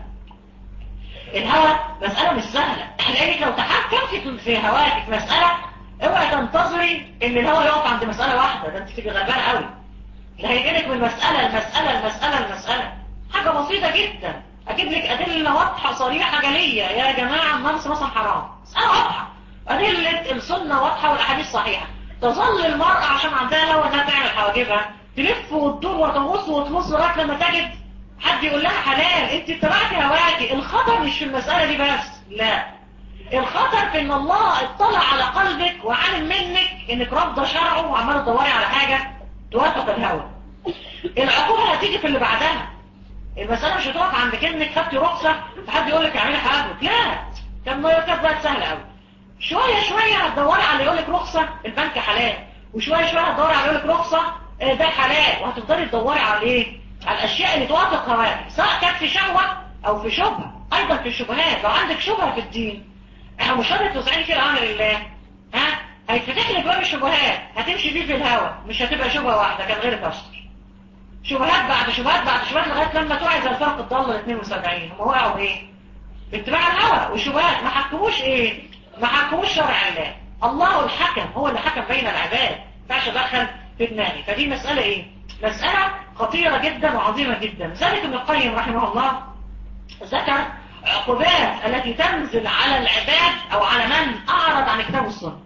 الهوى مسألة مش سهلة لانك لو تحكمت في هواك في مسألة اوعي تنتظري ان الهوى يقف عند مسألة واحدة ده انت تبقى غلبانة قوي اللي هيجيلك من مسألة المسألة المسألة المسألة حاجة بسيطة جدا اجيب لك ادلة واضحة صريحة جلية يا جماعة النمس مثلا حرام مسألة واضحة ادلة السنة واضحة والاحاديث صحيحة تظل المرأة عشان عندها هوى انها تعمل حواجبها تلف وتدور وتغص وتمص لغايه لما تجد حد يقول لها حلال انت اتبعتي هواكي الخطر مش في المسألة دي بس لا الخطر في ان الله اطلع على قلبك وعلم منك انك رافضه شرعه وعماله تدوري على حاجة توافق الهوى العقوبة هتيجي في اللي بعدها المسألة مش هتقف عند كلمة خدتي رخصة فحد يقول لك اعملي حاجة لا كان ما كانت بقت سهلة قوي شوية شوية هتدوري على اللي يقول لك رخصة البنك حلال وشوية شوية هتدوري على اللي يقول لك رخصة ده حلال وهتفضلي تدوري على ايه على الاشياء اللي توافق هواك سواء كانت في شهوة او في شبهة ايضا في الشبهات لو عندك شبهة في الدين احنا مش راضي توسعين كده امر الله ها هيتفتح لك باب الشبهات هتمشي فيه في الهواء مش هتبقى شبهة واحدة كان غير كسر شبهات بعد شبهات بعد شبهات لغايه لما توعي زي الفرق الضاله 72 هم وقعوا ايه باتباع الهوى والشبهات ما حكموش ايه ما حكموش شرع الله الله الحكم هو اللي حكم بين العباد ما ينفعش ادخل في دماغي فدي مسألة ايه مسألة خطيرة جدا وعظيمة جدا ذلك ابن القيم رحمه الله ذكر عقوبات التي تنزل على العباد او على من اعرض عن كتاب السنة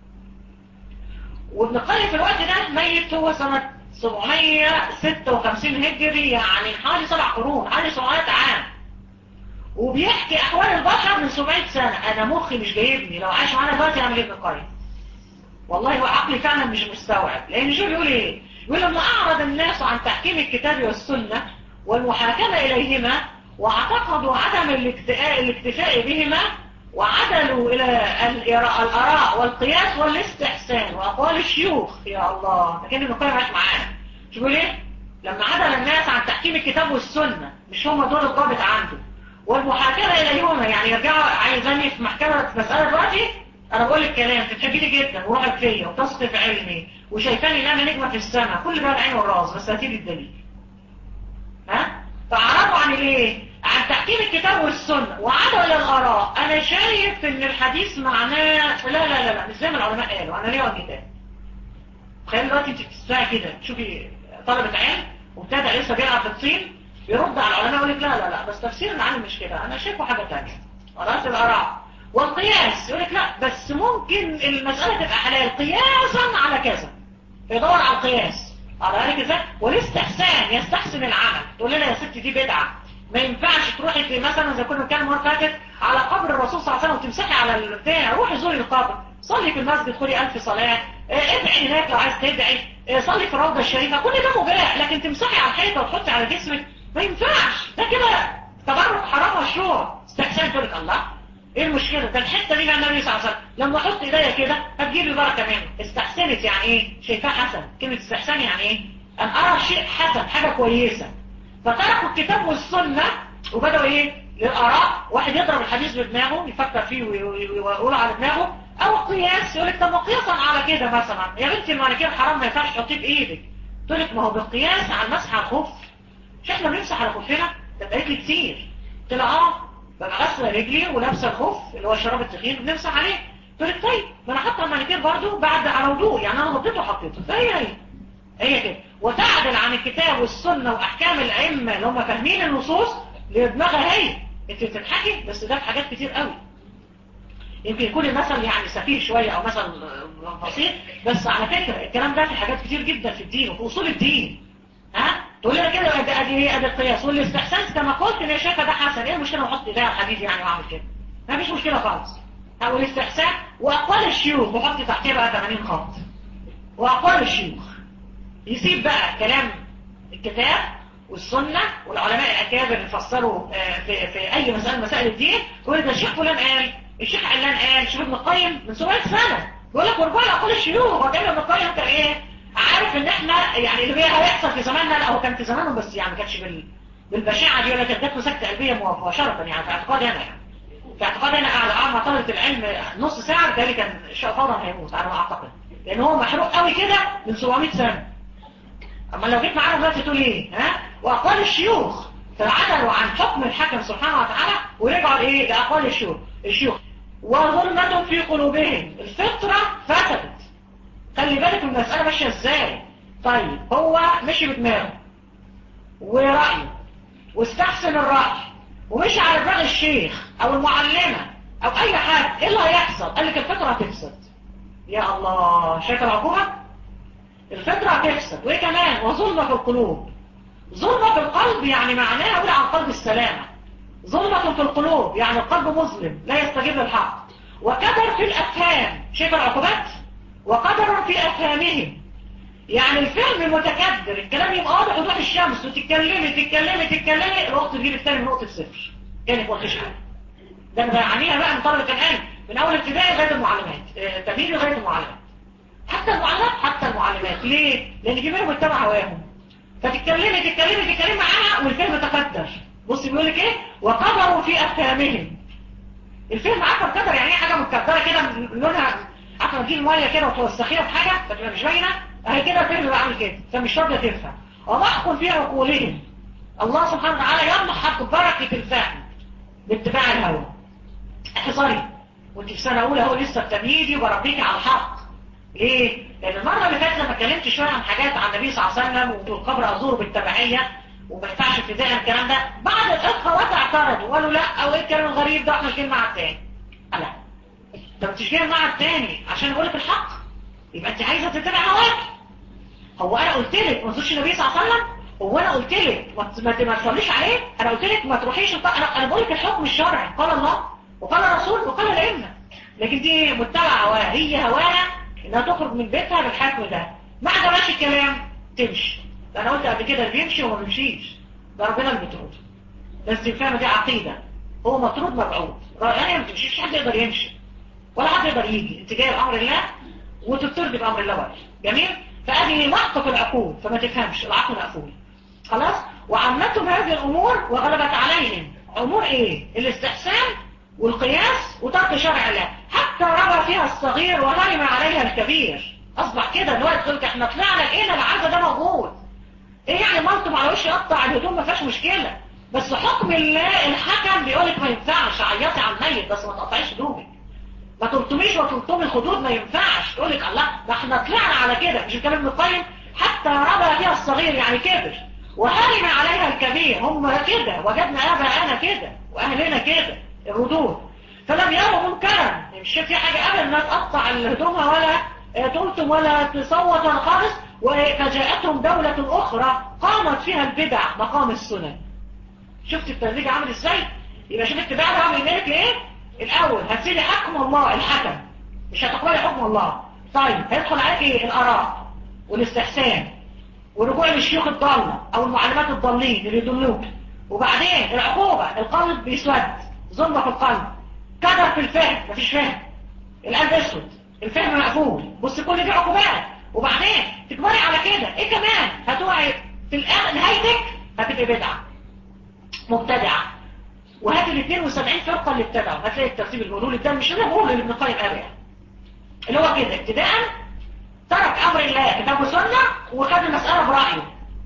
وابن القيم في الوقت ده ميت هو سنة 756 هجري يعني حوالي سبع قرون حوالي 700 عام وبيحكي احوال البشر من 700 سنة انا مخي مش جايبني لو عايش معانا دلوقتي اعمل ابن القيم والله هو عقلي فعلا مش مستوعب لان شو بيقول ايه يقول لما اعرض الناس عن تحكيم الكتاب والسنة والمحاكمة اليهما واعتقدوا عدم الاكتفاء, الاكتفاء بهما وعدلوا الى الاراء والقياس والاستحسان واقوال الشيوخ يا الله ده كان ابن القيم عايش معانا شو بيقول ايه لما عدل الناس عن تحكيم الكتاب والسنة مش هم دول الضابط عنده والمحاكمة اليهما يعني يرجعوا عايزاني في محكمة مسألة دلوقتي انا بقول لك كلام تتحبي لي جدا وروحك فيا وتثق في علمي وشايفاني ان انا نجمه في السماء كل ده العين والراس بس هاتي لي الدليل ها فاعرضوا عن الايه عن تحكيم الكتاب والسنه وعادوا الى الاراء انا شايف ان الحديث معناه لا لا لا لا مش زي ما العلماء قالوا انا ليه الكتاب تخيل دلوقتي انت بتسمعي كده تشوفي طلبه علم وابتدى لسه بيلعب في الصين يرد على العلماء يقول لك لا لا لا بس تفسير العالم مش كده انا شايفه حاجه ثانيه خلاص الاراء والقياس يقول لك لا بس ممكن المسألة تبقى حلال قياسا على كذا يدور على القياس على ذلك ازاي والاستحسان يستحسن العمل تقول لنا يا ستي دي بدعة ما ينفعش تروحي في مثلا زي كنا بنتكلم المره فاتت على قبر الرسول صلى الله عليه وسلم وتمسحي على البتاع روحي زوري القبر صلي في المسجد خدي ألف صلاة ادعي هناك لو عايز تدعي صلي في الروضة الشريفة كل ده مباح لكن تمسحي على الحيطة وتحطي على جسمك ما ينفعش ده كده تبرك حرام مشروع استحسان تقول لك الله ايه المشكلة ده الحتة دي بقى النبي صلى الله عليه وسلم لما احط ايديا كده هتجيب لي بركة منه استحسنت يعني ايه شايفاه حسن كلمة استحسان يعني ايه ان ارى شيء حسن حاجة كويسة فتركوا الكتاب والسنة وبدأوا ايه للآراء واحد يضرب الحديث بدماغه يفكر فيه ويقول على دماغه او قياس يقول لك طب قياسا على كده مثلا يا بنتي المانيكير حرام ما ينفعش تحطيه بايدك تقول لك ما هو بالقياس على المسح على الخف مش احنا بنمسح على خفنا ده قالت لي كتير قلت لها اه ببقى غاسله رجلي ولابسه الخف اللي هو الشراب التخين بنمسح عليه تقول لك طيب ما انا حاطه المانيكير برضه بعد على وضوء يعني انا غطيته وحطيته فهي هي هي كده وتعدل عن الكتاب والسنه واحكام الائمه اللي هم فاهمين النصوص لدماغها هي انت بتضحكي بس ده في حاجات كتير قوي يمكن يكون المثل يعني سفيه شوية او مثل بسيط بس على فكرة الكلام ده في حاجات كتير جدا في الدين وفي اصول الدين ها تقول لنا كده ادي ادي ايه ادي القياس والاستحسان كما قلت ان شايفه ده حسن ايه المشكله احط ايديا على الحديد يعني واعمل كده ما فيش مشكله خالص او الاستحسان واقوال الشيوخ وحط تحتها بقى 80 خط واقوال الشيوخ يسيب بقى كلام الكتاب والسنة والعلماء الأكابر اللي فسروا في, في أي مسألة مسائل الدين يقول ده الشيخ فلان قال الشيخ علان قال الشيخ ابن القيم من 700 سنة يقول لك ورجع لأقول الشيوخ هو كان ابن القيم كان إيه عارف إن إحنا يعني اللي هيحصل في زماننا لا هو كان في زمانه بس يعني ما كانش بال بالبشاعة دي ولا كانت جات له سكتة قلبية مباشرة يعني في اعتقادي أنا يعني في اعتقادي أنا أعلى أعمى طلبة العلم نص ساعة ده كان فورا هيموت على ما أعتقد لأن هو محروق قوي كده من 700 سنة اما لو جيت معانا دلوقتي تقول ايه ها واقوال الشيوخ فعدلوا عن حكم الحكم سبحانه وتعالى ورجعوا لايه لاقوال الشيوخ الشيوخ وظلمة في قلوبهم الفطرة فسدت خلي بالك من المسألة ماشية ازاي طيب هو مشي بدماغه ورأيه واستحسن الرأي ومشي على دماغ الشيخ او المعلمة او اي حد ايه اللي هيحصل قال لك الفطرة هتفسد يا الله شايف العقوبة الفطرة هتفسد وايه كمان وظلمة في القلوب ظلمة في القلب يعني معناها أقول عن قلب السلامة ظلمة في القلوب يعني القلب مظلم لا يستجيب للحق وقدر في الأفهام شايف العقوبات وقدر في أفهامهم يعني الفهم متكدر الكلام يبقى واضح وضوح الشمس وتتكلمي تتكلمي تتكلمي الوقت تجيب الثاني من نقطة صفر كانت وقت شحن ده بيعنيها بقى من طلبة العلم من أول ابتدائي لغاية المعلمات تمهيدي لغاية المعلمات حتى المعلمات حتى المعلمات ليه؟ لأن في منهم اتبع هواهم فتتكلمي تتكلمي تتكلمي معاها والفهم تقدر بص بيقول لك ايه وقدروا في افهامهم الفهم عارفه القدر يعني ايه حاجه متكدره كده لونها عارفه تجيب ميه كده وتوسخيها في حاجه فتبقى مش باينه اهي كده الفهم بعمل كده فمش راضيه تفهم ومحكم في عقولهم الله سبحانه وتعالى يمحق بركه الفهم باتباع الهوى احذري وانت في سنه اولى هو لسه بتمهيدي وبربيكي على الحق ليه؟ لأن المرة اللي فاتت لما اتكلمت شوية عن حاجات عن النبي صلى الله عليه وسلم والقبر أزوره بالتبعية وما ينفعش ابتداء الكلام ده بعد الإخوة اعترضوا وقالوا لا أو إيه الكلام الغريب ده احنا جايين مع التاني لا طب انت مش جاي مع التاني عشان أقول لك الحق يبقى أنت عايزة تتبع هواك هو أنا قلت لك ما تزورش النبي صلى الله عليه وسلم هو أنا قلت لك ما ما تصليش عليه أنا قلت لك ما تروحيش أنا أنا بقول لك الحكم الشرعي قال الله وقال الرسول وقال الأئمة لكن دي متبعة هواها هي هواها انها تخرج من بيتها بالحكم ده ما عجبهاش الكلام تمشي ده انا قلت قبل كده اللي بيمشي وما بيمشيش ده ربنا اللي بيطرد بس الفهم دي عقيده هو مطرود مبعوث يعني ما تمشيش حد يقدر يمشي ولا حد يقدر يجي انت جاي بامر الله وتطرد بامر الله بقى جميل فادي نقطه في العقول فما تفهمش العقل مقفول خلاص وعمتهم هذه الامور وغلبت عليهم امور ايه الاستحسان والقياس وترك شرع الله حتى ربى فيها الصغير وهرم عليها الكبير اصبح كده ان هو يقول لك احنا طلعنا لقينا العزة ده موجود ايه يعني ملطم على وش يقطع الهدوم ما فيهاش مشكله بس حكم الله الحكم بيقول لك ما ينفعش عيطي على الميت بس ما تقطعيش هدومك ما تلطميش وتلطمي الخدود ما ينفعش تقول لك الله ده احنا طلعنا على كده مش الكلام ابن القيم حتى ربى فيها الصغير يعني كبر وهرم عليها الكبير هم كده وجدنا اباءنا كده واهلنا كده الردود فلم يروا منكرا مش في حاجة ابدا انها تقطع هدومها ولا تلطم ولا تصوت ولا خالص فجاءتهم دولة اخرى قامت فيها البدع مقام السنن شفت التدريج عامل ازاي يبقى شوف الاتباع ده عامل يمينك ايه الاول هتسيبي حكم الله الحكم مش هتقبلي حكم الله طيب هيدخل عليك ايه الاراء والاستحسان والرجوع للشيوخ الضالة او المعلمات الضالين اللي يدلوك وبعدين العقوبة القلب بيسود ظلمة في القلب كدر في الفهم مفيش فهم القلب اسود الفهم مقفول بص كل دي عقوبات وبعدين تكبري على كده ايه كمان هتوعي في الاخر نهايتك هتبقى بدعة مبتدعة وهات ال 72 فرقة اللي ابتدعوا هتلاقي الترتيب المولول ده مش انا بقول اللي ابن القيم قال يعني اللي هو كده ابتداء ترك امر الله كتاب وسنه وخد المساله برايه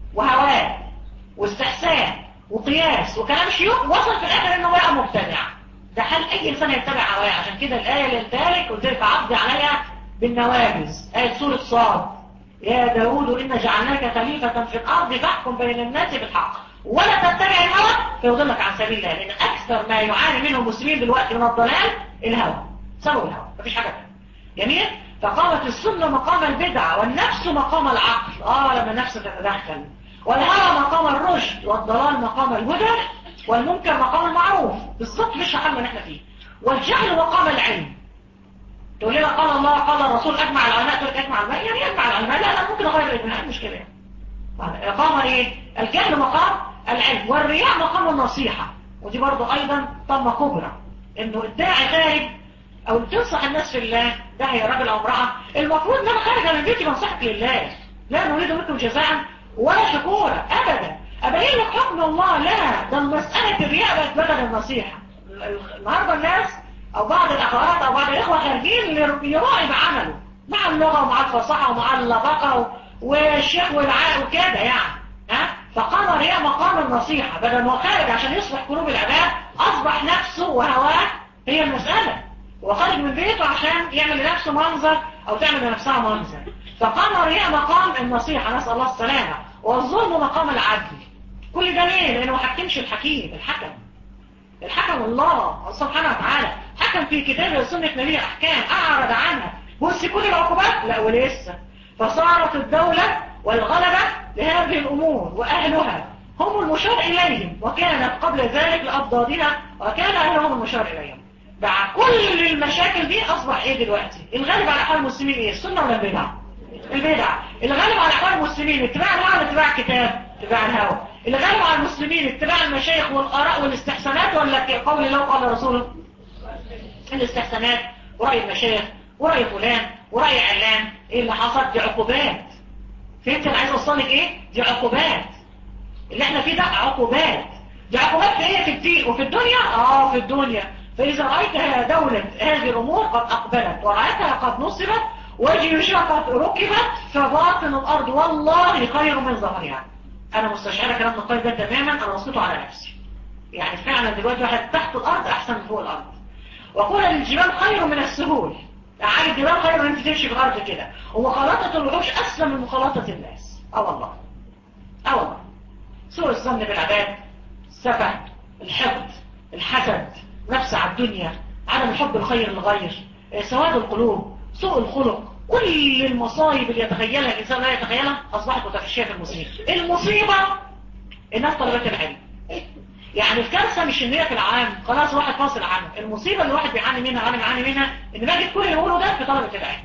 وهواه واستحسان وقياس وكلام شيوخ وصل في الاخر انه بقى مبتدع ده حال اي انسان يتبع هواه عشان كده الايه اللي انتهلك قلت لك عضي عليها بالنواجذ ايه سوره صاد يا داود إن جعلناك خليفة في الأرض فاحكم بين الناس بالحق ولا تتبع الهوى فيضلك عن سبيل الله لأن أكثر ما يعاني منه المسلمين دلوقتي من الضلال الهوى سبب الهوى مفيش حاجة تانية جميل فقامت السنة مقام البدعة والنفس مقام العقل آه لما النفس تتدخل والهوى مقام الرشد والضلال مقام الهدى والمنكر مقام المعروف بالظبط مش حال احنا فيه والجهل مقام العلم تقول لنا قال الله قال الرسول اجمع العلماء تقول اجمع العلماء يعني اجمع العلماء لا لا ممكن اغير الاجماع مش كده اقامه ايه الجهل مقام العلم والرياء مقام النصيحه ودي برضو ايضا طمه كبرى انه الداعي خارج او تنصح الناس في الله داعي راجل او امراه المفروض ان انا خارج من بيتي بنصحك لله لا نريد منكم جزاء ولا شكورا ابدا ابين لك حكم الله لا ده مساله الرياء بقت بدل النصيحه النهارده الناس او بعض الاخوات او بعض الاخوه خارجين يراعي بعمله مع اللغه ومع الفصاحه ومع اللبقه والشيخ والعاء وكده يعني ها فقام رياء مقام النصيحه بدل ما خارج عشان يصلح قلوب العباد اصبح نفسه وهواه هي المساله هو خارج من بيته عشان يعمل لنفسه منظر او تعمل لنفسها منظر فقام رياء مقام النصيحه نسال الله السلامه والظلم مقام العدل كل ده ليه لانه ما حكمش الحكيم الحكم الحكم الله سبحانه وتعالى حكم في كتابه وسنة نبيه أحكام أعرض عنها بص كل العقوبات لا ولسه فصارت الدولة والغلبة لهذه الأمور وأهلها هم المشار إليهم وكانت قبل ذلك لأبضادها وكان أهلهم المشار إليهم بعد كل المشاكل دي أصبح إيه دلوقتي الغالب على أحوال المسلمين إيه السنة ولا البدع البدع الغالب على أحوال المسلمين اتباع الهوى ولا اتباع الكتاب اتباع الهوى الغالب على المسلمين اتباع المشايخ والآراء والاستحسانات ولا قول الله قال رسوله الاستحسانات ورأي المشايخ ورأي فلان ورأي علان ايه اللي حصل دي عقوبات فهمت انا عايز اوصلك ايه دي عقوبات اللي احنا فيه ده عقوبات دي عقوبات في ايه في الدين وفي الدنيا اه في الدنيا فاذا رأيتها دولة هذه الامور قد اقبلت ورأيتها قد نصبت وجيوشها قد ركبت فباطن الارض والله خير من ظهرها انا مستشعره كلام القيد ده تماما انا وصيته على نفسي يعني فعلا دلوقتي واحد تحت الارض احسن من فوق الارض وقول الجبال خير من السهول يعني الجبال خير من انت تمشي في الارض كده ومخالطه الوحوش اسلم من مخالطه الناس اه والله اه والله سوء الظن بالعباد السفه الحقد الحسد نفس على الدنيا عدم الحب الخير للغير سواد القلوب سوء الخلق كل المصايب اللي يتخيلها الإنسان لا يتخيلها أصبحت متفشية في المصيبة المصيبة الناس طلبات العلم يعني الكارثة مش ان هي في العام خلاص واحد فاصل عنه المصيبة اللي الواحد بيعاني منها وانا بيعاني منها ان باجي كل اللي بقوله ده في طلبة العلم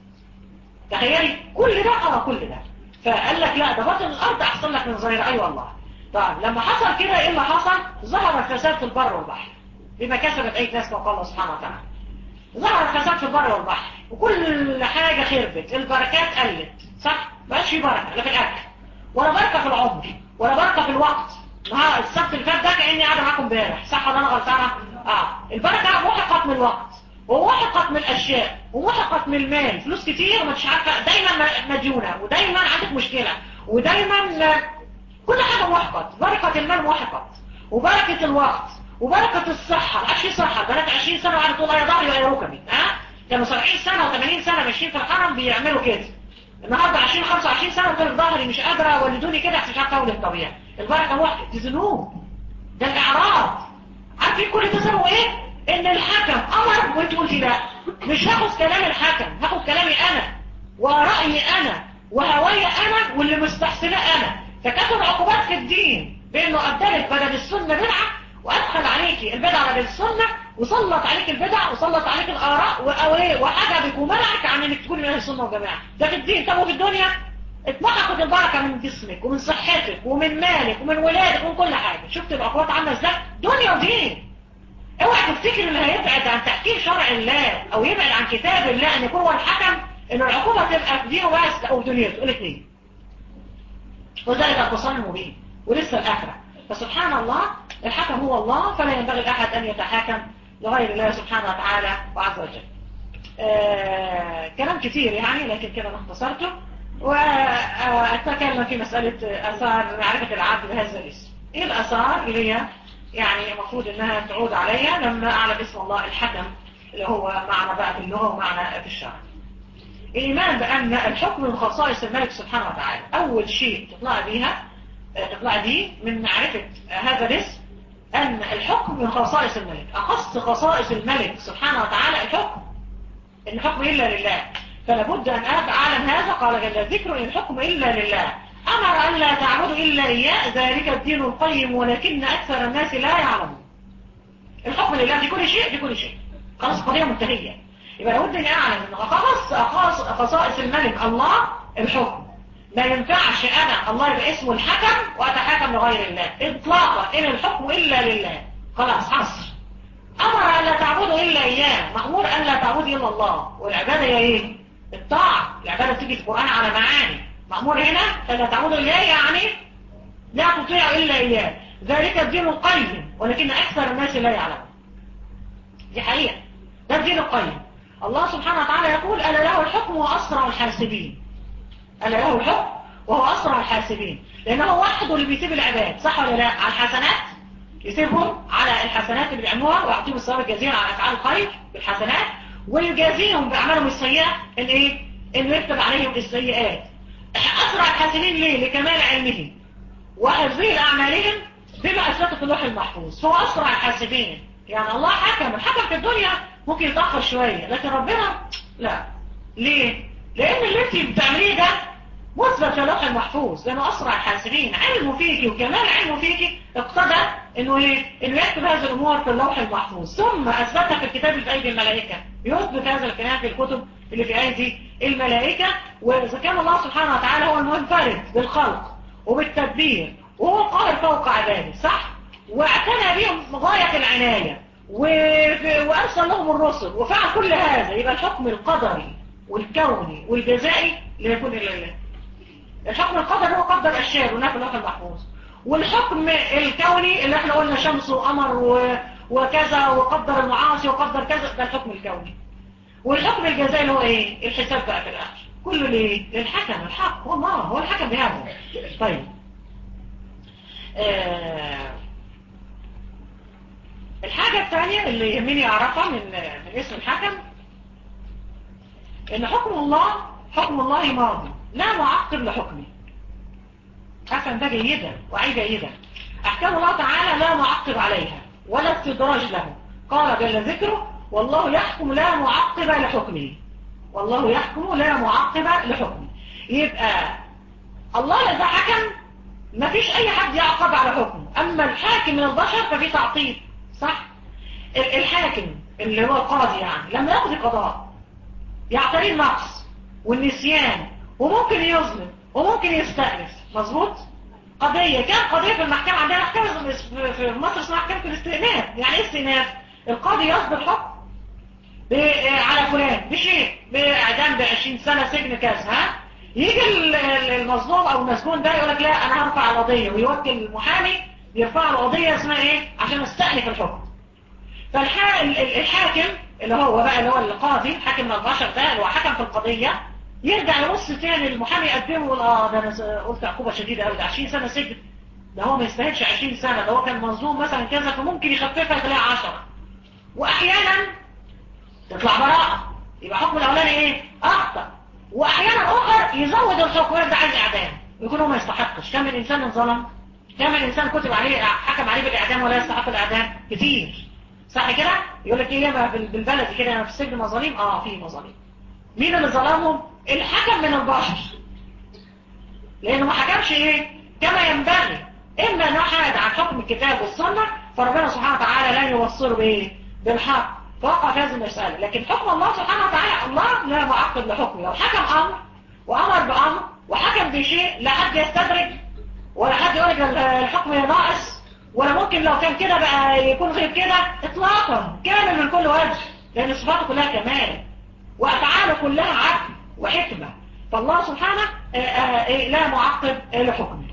تخيلي كل ده اه كل ده فقال لك لا ده باطن الارض احسن لك من ظاهر اي والله طيب لما حصل كده ايه اللي حصل ظهر الفساد في البر والبحر بما كسبت اي ناس وقال الله سبحانه وتعالى ظهر الفساد في البر والبحر وكل حاجة خربت البركات قلت صح بقاش في بركة لا في الاكل ولا بركة في العمر ولا بركة في الوقت ها السبت اللي فات ده كاني قاعده معاكم امبارح صح ولا انا غلطانه اه البركه محقت من الوقت ومحقت من الاشياء ومحقت من المال فلوس كتير مش عارفه دايما مديونه ودايما عندك مشكله ودايما كل حاجه محقت بركه المال محقت وبركه الوقت وبركه الصحه ما عادش صحه بنات 20 سنه قاعده تقول يا ضهري يا ركبي ها كانوا 70 سنه و80 سنه ماشيين في الحرم بيعملوا كده النهارده 20 25 سنه بتقول ظهري مش قادره ولدوني كده عشان مش عارفه اولد طبيعي البركه واحده دي ذنوب ده الاعراض عارفين كل ده سببه ايه ان الحكم امر وانت قلتي لا مش هاخد كلام الحكم هاخد كلامي انا ورأيي انا وهوايا انا واللي مستحسنه انا فكانت العقوبات في الدين بانه ابدلت بدل السنه بدعه وادخل عليكي البدعه بدل السنه وسلط عليك البدع وسلط عليك الاراء وحجبك ومنعك عن انك تكوني من اهل السنه والجماعه ده في الدين طب وفي الدنيا اتمحقت البركه من جسمك ومن صحتك ومن مالك ومن ولادك ومن كل حاجه شفت العقوبات عامله ازاي دنيا ودين اوعى تفتكر اللي هيبعد عن تحكيم شرع الله او يبعد عن كتاب الله ان يكون هو الحكم ان العقوبه تبقى في دينه بس او دنيته الاثنين وذلك القصان المبين ولسه الاخره فسبحان الله الحكم هو الله فلا ينبغي احد ان يتحاكم لغير الله سبحانه وتعالى وعز وجل آه كلام كتير يعني لكن كده انا اختصرته واتكلم في مسألة اثار معرفة العبد بهذا الاسم ايه الاثار اللي هي يعني المفروض انها تعود عليا لما اعلم اسم الله الحكم اللي هو معنى بقى في اللغة ومعنى في الشرع الايمان بان الحكم من خصائص الملك سبحانه وتعالى اول شيء تطلع بيها تطلع بيه من معرفة هذا الاسم أن الحكم من خصائص الملك أخص خصائص الملك سبحانه وتعالى الحكم إن الحكم إلا لله فلابد أن أعلم هذا قال جل ذكر إن الحكم إلا لله أمر أن لا تعبدوا إلا إياه ذلك الدين القيم ولكن أكثر الناس لا يعلمون الحكم لله في كل شيء في كل شيء خلاص قضية منتهية يبقى لابد أن أعلم أن خلاص خصائص الملك الله الحكم ما ينفعش أنا الله يبقى اسمه الحكم وأتحكم لغير الله إطلاقا إن الحكم إلا لله خلاص حصر أمر أن لا تعبدوا إلا إياه مأمور أن لا تعبدوا إلا الله والعبادة هي إيه؟ الطاعة العبادة تيجي في القرآن على معاني مأمور هنا أن لا تعبدوا إياه يعني لا تطيع إلا إياه ذلك الدين القيم ولكن أكثر الناس لا يعلمون دي حقيقة ده الدين القيم الله سبحانه وتعالى يقول ألا له الحكم وأسرع الحاسبين ألا له الحكم وهو أسرع الحاسبين لأنه وحده اللي بيسيب العباد صح ولا لا على الحسنات يسيبهم على الحسنات اللي بيعملوها ويعطيهم الثواب الجزيل على أفعال الخير بالحسنات ويجازيهم بأعمالهم السيئة إن إيه؟ إنه يكتب عليهم السيئات أسرع الحاسبين ليه؟ لكمال علمه وحفظه لأعمالهم بما أثبته في اللوح المحفوظ فهو أسرع الحاسبين يعني الله حكم الحكم في الدنيا ممكن يتأخر شوية لكن ربنا لا ليه؟ لأن اللي انت بتعمليه ده مثبت في اللوح المحفوظ لأنه أسرع الحاسبين علمه فيكي وكمال علمه فيكي اقتضى إنه إيه؟ إنه يكتب هذه الأمور في اللوح المحفوظ ثم أثبتها في الكتاب اللي في أيدي الملائكة يثبت هذا الكلام في الكتب اللي في أيدي الملائكة وإذا كان الله سبحانه وتعالى هو المنفرد بالخلق وبالتدبير وهو القاهر فوق عباده صح؟ واعتنى بهم غاية العناية وأرسل لهم الرسل وفعل كل هذا يبقى الحكم القدري والكوني والجزائي لا يكون إلا الله الحكم القدري هو قدر أشياء ونفى اللوح المحفوظ والحكم الكوني اللي احنا قلنا شمس وقمر و... وكذا وقدر المعاصي وقدر كذا ده الحكم الكوني والحكم الجزائي اللي هو ايه الحساب بقى في الاخر كله ليه للحكم الحق هو الله هو الحكم بهذا طيب آه الحاجة الثانية اللي يهمني اعرفها من من اسم الحكم ان حكم الله حكم الله ماضي لا معقب لحكمه حسن ده جيدا وعي جيدا احكام الله تعالى لا معقب عليها ولا استدراج له قال جل ذكره والله يحكم لا معقب لحكمه والله يحكم لا معقب لحكمه يبقى الله إذا حكم ما فيش أي حد يعقب على حكمه أما الحاكم من البشر ففي تعقيب صح الحاكم اللي هو القاضي يعني لما يقضي قضاء يعتري النقص والنسيان وممكن يظلم وممكن يستأنف مظبوط قضية كان قضية في المحكمة عندنا محكمة في مصر اسمها محكمة الاستئناف يعني ايه استئناف القاضي يصدر حكم على فلان بشيء باعدام ب 20 سنة سجن كذا ها يجي المظلوم او المسجون ده يقول لك لا انا هرفع القضية ويوكل المحامي يرفع له قضية اسمها ايه عشان استأنف الحكم فالحاكم اللي هو بقى اللي هو القاضي حاكم من البشر ده اللي هو حكم في القضية يرجع يبص تاني المحامي يقدمه ويقول اه ده انا قلت عقوبة شديدة قوي ده 20 سنة سجن ده هو ما يستاهلش 20 سنة ده هو كان مظلوم مثلا كذا فممكن يخففها تلاقي 10 واحيانا تطلع براءة يبقى حكم الاولاني ايه اخطأ واحيانا اخر يزود الحكم ويرجع عايز اعدام يكون هو ما يستحقش كم من انسان انظلم كم من انسان كتب عليه حكم عليه بالاعدام ولا يستحق الاعدام كتير صح كده يقول لك ايه ما بالبلد كده في السجن مظالم اه في مظالم مين اللي ظلمهم الحكم من البشر لانه ما حكمش ايه كما ينبغي اما انه حاد عن حكم الكتاب والسنه فربنا سبحانه وتعالى لا يوصله بايه بالحق فوقع في هذه المساله لكن حكم الله سبحانه وتعالى الله لا معقد لحكمه لو حكم امر وامر بامر وحكم بشيء لا حد يستدرج ولا حد يقول الحكم ناقص ولا ممكن لو كان كده بقى يكون غير كده اطلاقا كامل من كل وجه لان صفاته كلها كمال وافعاله كلها عدل وحكمة فالله سبحانه آآ آآ لا معقب لحكمه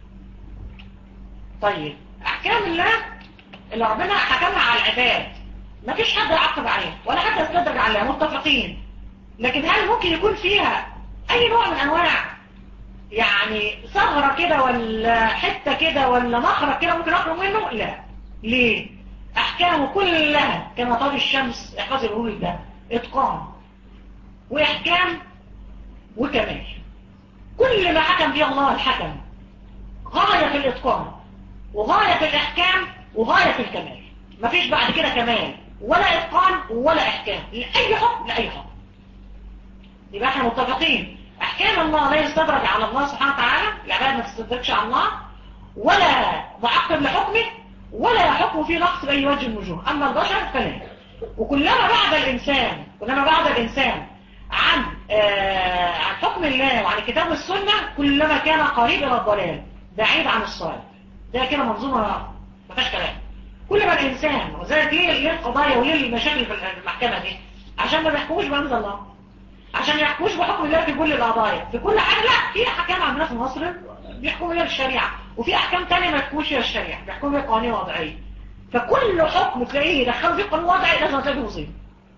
طيب احكام الله اللي ربنا حكمها على العباد ما فيش حد يعقب عليها ولا حد يستدرج عليها متفقين لكن هل ممكن يكون فيها اي نوع من انواع يعني ثغرة كده ولا حتة كده ولا مخرج كده ممكن اخرج منه لا ليه احكامه كلها كما طال الشمس احفظ الهول ده اتقان واحكام وكمال كل ما حكم به الله الحكم غاية في الاتقان وغاية في الاحكام وغاية في الكمال مفيش بعد كده كمال ولا اتقان ولا احكام لاي حكم لاي حكم يبقى احنا متفقين احكام الله لا يستدرج على الله سبحانه وتعالى العباد ما تستدرجش على الله ولا معقب لحكمه ولا حكم فيه نقص باي وجه من الوجوه اما البشر فلا وكلما بعد الانسان كلما بعد الانسان عن آه عن حكم الله وعن الكتاب والسنه كلما كان قريب الى الضلال بعيد عن الصواب ده كده منظومه ما فيهاش كلام كل ما الانسان وذلك ليه ليه القضايا وليه المشاكل في المحكمه دي عشان ما بيحكموش بانزل الله عشان ما يحكموش بحكم الله في كل القضايا في كل حاجه لا في احكام عندنا في مصر بيحكموا بيها الشريعه وفي احكام ثانيه ما يحكموش بيها الشريعه بيحكموا بيها قوانين وضعيه فكل حكم تلاقيه دخلوا فيه قانون وضعي لازم تلاقيه مصيبه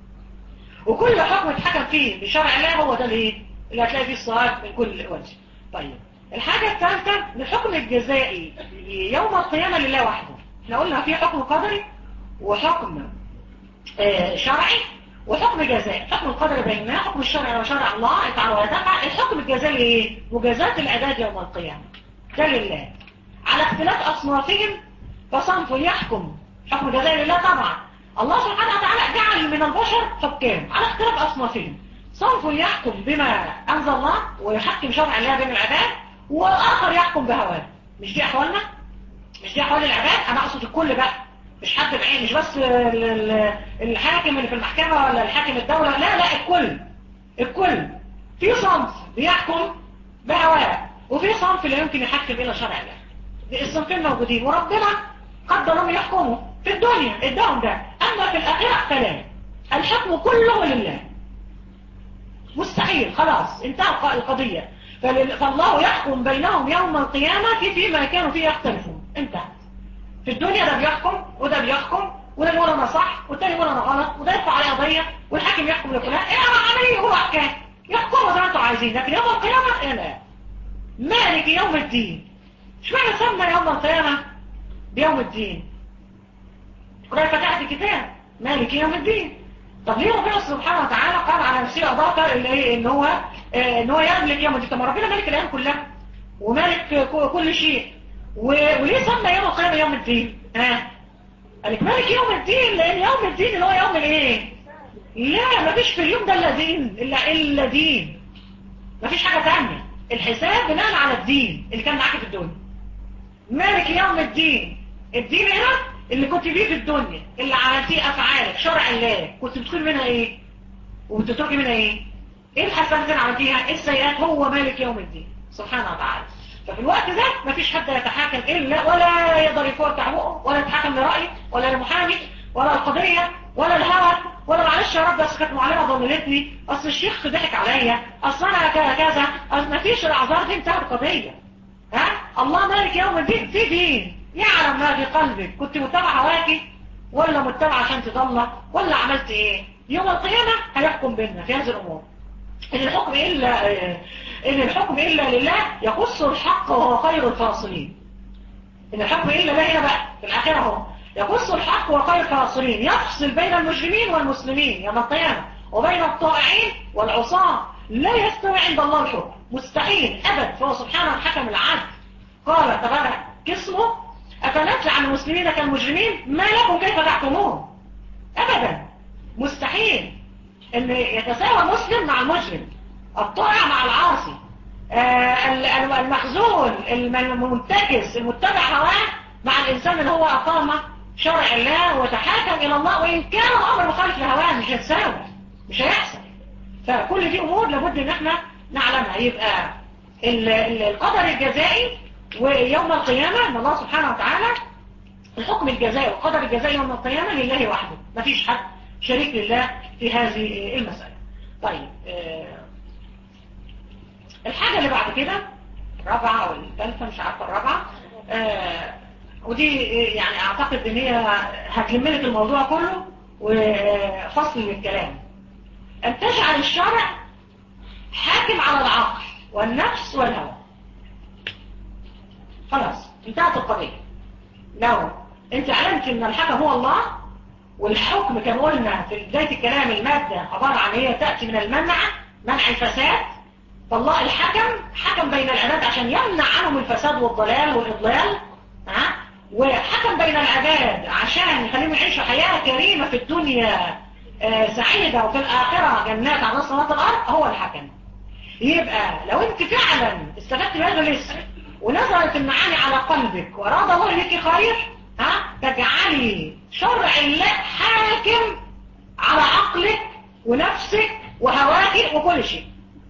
وكل حكم اتحكم فيه بشرع الله هو ده الايه اللي هتلاقي فيه الصواب من كل وجه طيب الحاجه الثالثه الحكم الجزائي يوم القيامه لله وحده احنا قلنا في حكم قدري وحكم آه شرعي وحكم جزائي حكم القدر بيننا حكم الشرع وشرع الله تعالى ويتفع الحكم الجزائي ايه مجازات العباد يوم القيامة ده لله على اختلاف أصنافهم فصنف يحكم حكم جزائي لله طبعا الله سبحانه وتعالى جعل من البشر حكام على اختلاف أصنافهم صنف يحكم بما أنزل الله ويحكم شرع الله بين العباد وآخر يحكم بهواه مش دي أحوالنا مش دي أحوال العباد أنا أقصد الكل بقى مش حد بعين مش بس الحاكم اللي في المحكمة ولا الحاكم الدولة لا لا الكل الكل في صنف بيحكم بهواه وفي صنف لا يمكن يحكم إلى شرع الله الصنفين موجودين وربنا قدر لهم يحكموا في الدنيا اداهم ده أما في الآخرة فلا الحكم كله لله مستحيل خلاص انتهى القضية فالله يحكم بينهم يوم القيامة في فيما كانوا فيه يختلفون انتهى في الدنيا ده بيحكم وده بيحكم وده يقول انا صح والتاني يقول انا غلط وده يرفع عليه قضيه والحاكم يحكم لفلان ايه انا عمال ايه يقولوا احكام يحكموا زي ما انتوا عايزين لكن يوم القيامه ايه لا مالك يوم الدين اشمعنى سمى يوم القيامه بيوم الدين وده فتحت الكتاب مالك يوم الدين طب ليه ربنا سبحانه وتعالى قال على نفسه اضافه اللي ايه ان هو ان هو يملك يوم الدين طب ما ربنا مالك الايام كلها ومالك كل شيء وليه سمى يوم القيامة يوم الدين ها قالك مالك يوم الدين لان يوم الدين اللي هو يوم الايه لا مفيش في اليوم ده الا دين الا الا دين مفيش حاجة تانية الحساب بناء على الدين اللي كان معاك في الدنيا مالك يوم الدين الدين هنا اللي كنت بيه في الدنيا اللي عملتيه افعالك شرع الله كنت بتدخل منها ايه وبتتركي منها ايه ايه الحسنات اللي عملتيها ايه السيئات هو مالك يوم الدين سبحانه وتعالى ففي الوقت ده مفيش حد يتحاكم إلا ولا يقدر يفوت حقوقه ولا يتحاكم لرأيه ولا المحامي ولا القضية ولا الهوى ولا معلش يا رب بس كانت معلمة ضللتني أصل الشيخ ضحك عليا أصل أنا كذا أصل مفيش الأعذار دي انتهت القضية ها الله مالك يوم الدين في دين يعلم ما في قلبك كنت متابع هواكي ولا متابع عشان تضل ولا عملت ايه يوم القيامة هيحكم بيننا في هذه الأمور إن الحكم إلا إن الحكم إلا لله يقص الحق وهو خير الفاصلين إن الحكم إلا لله هنا بقى في الآخرة هو يقص الحق وهو خير الفاصلين يفصل بين المجرمين والمسلمين يوم القيامة وبين الطائعين والعصاة لا يستوي عند الله الحكم مستحيل أبد فهو سبحانه الحكم العدل قال تبارك اسمه أفنجعل المسلمين كالمجرمين ما لكم كيف تحكمون أبدا مستحيل ان يتساوى المسلم مع المجرم الطائع مع العاصي آه المخزون المنتكس المتبع هواه مع الانسان اللي هو اقام شرع الله وتحاكم الى الله وان كان الامر مخالف لهواه مش هيتساوى مش هيحصل فكل دي امور لابد ان احنا نعلمها يبقى القدر الجزائي ويوم القيامه ان الله سبحانه وتعالى الحكم الجزائي والقدر الجزائي يوم القيامه لله وحده مفيش حد شريك لله في هذه المسألة طيب آه الحاجة اللي بعد كده رابعة أو الثالثة مش عارفة الرابعة آه ودي يعني أعتقد إن هي هتلم لك الموضوع كله وفصل للكلام أن تجعل الشرع حاكم على العقل والنفس والهوى خلاص انتهت القضية لو انت علمت ان الحكم هو الله والحكم كما قلنا في بداية الكلام المادة عبارة عن هي تأتي من المنع منع الفساد فالله الحكم حكم بين العباد عشان يمنع عنهم الفساد والضلال والإضلال ها وحكم بين العباد عشان يخليهم يعيشوا حياة كريمة في الدنيا آه سعيدة وفي الآخرة جنات على صلاة الأرض هو الحكم يبقى لو انت فعلا استفدت بهذا الاسم ونظرت المعاني على قلبك وأراد الله لك خير ها تجعلي شرع الله حاكم على عقلك ونفسك وهواك وكل شيء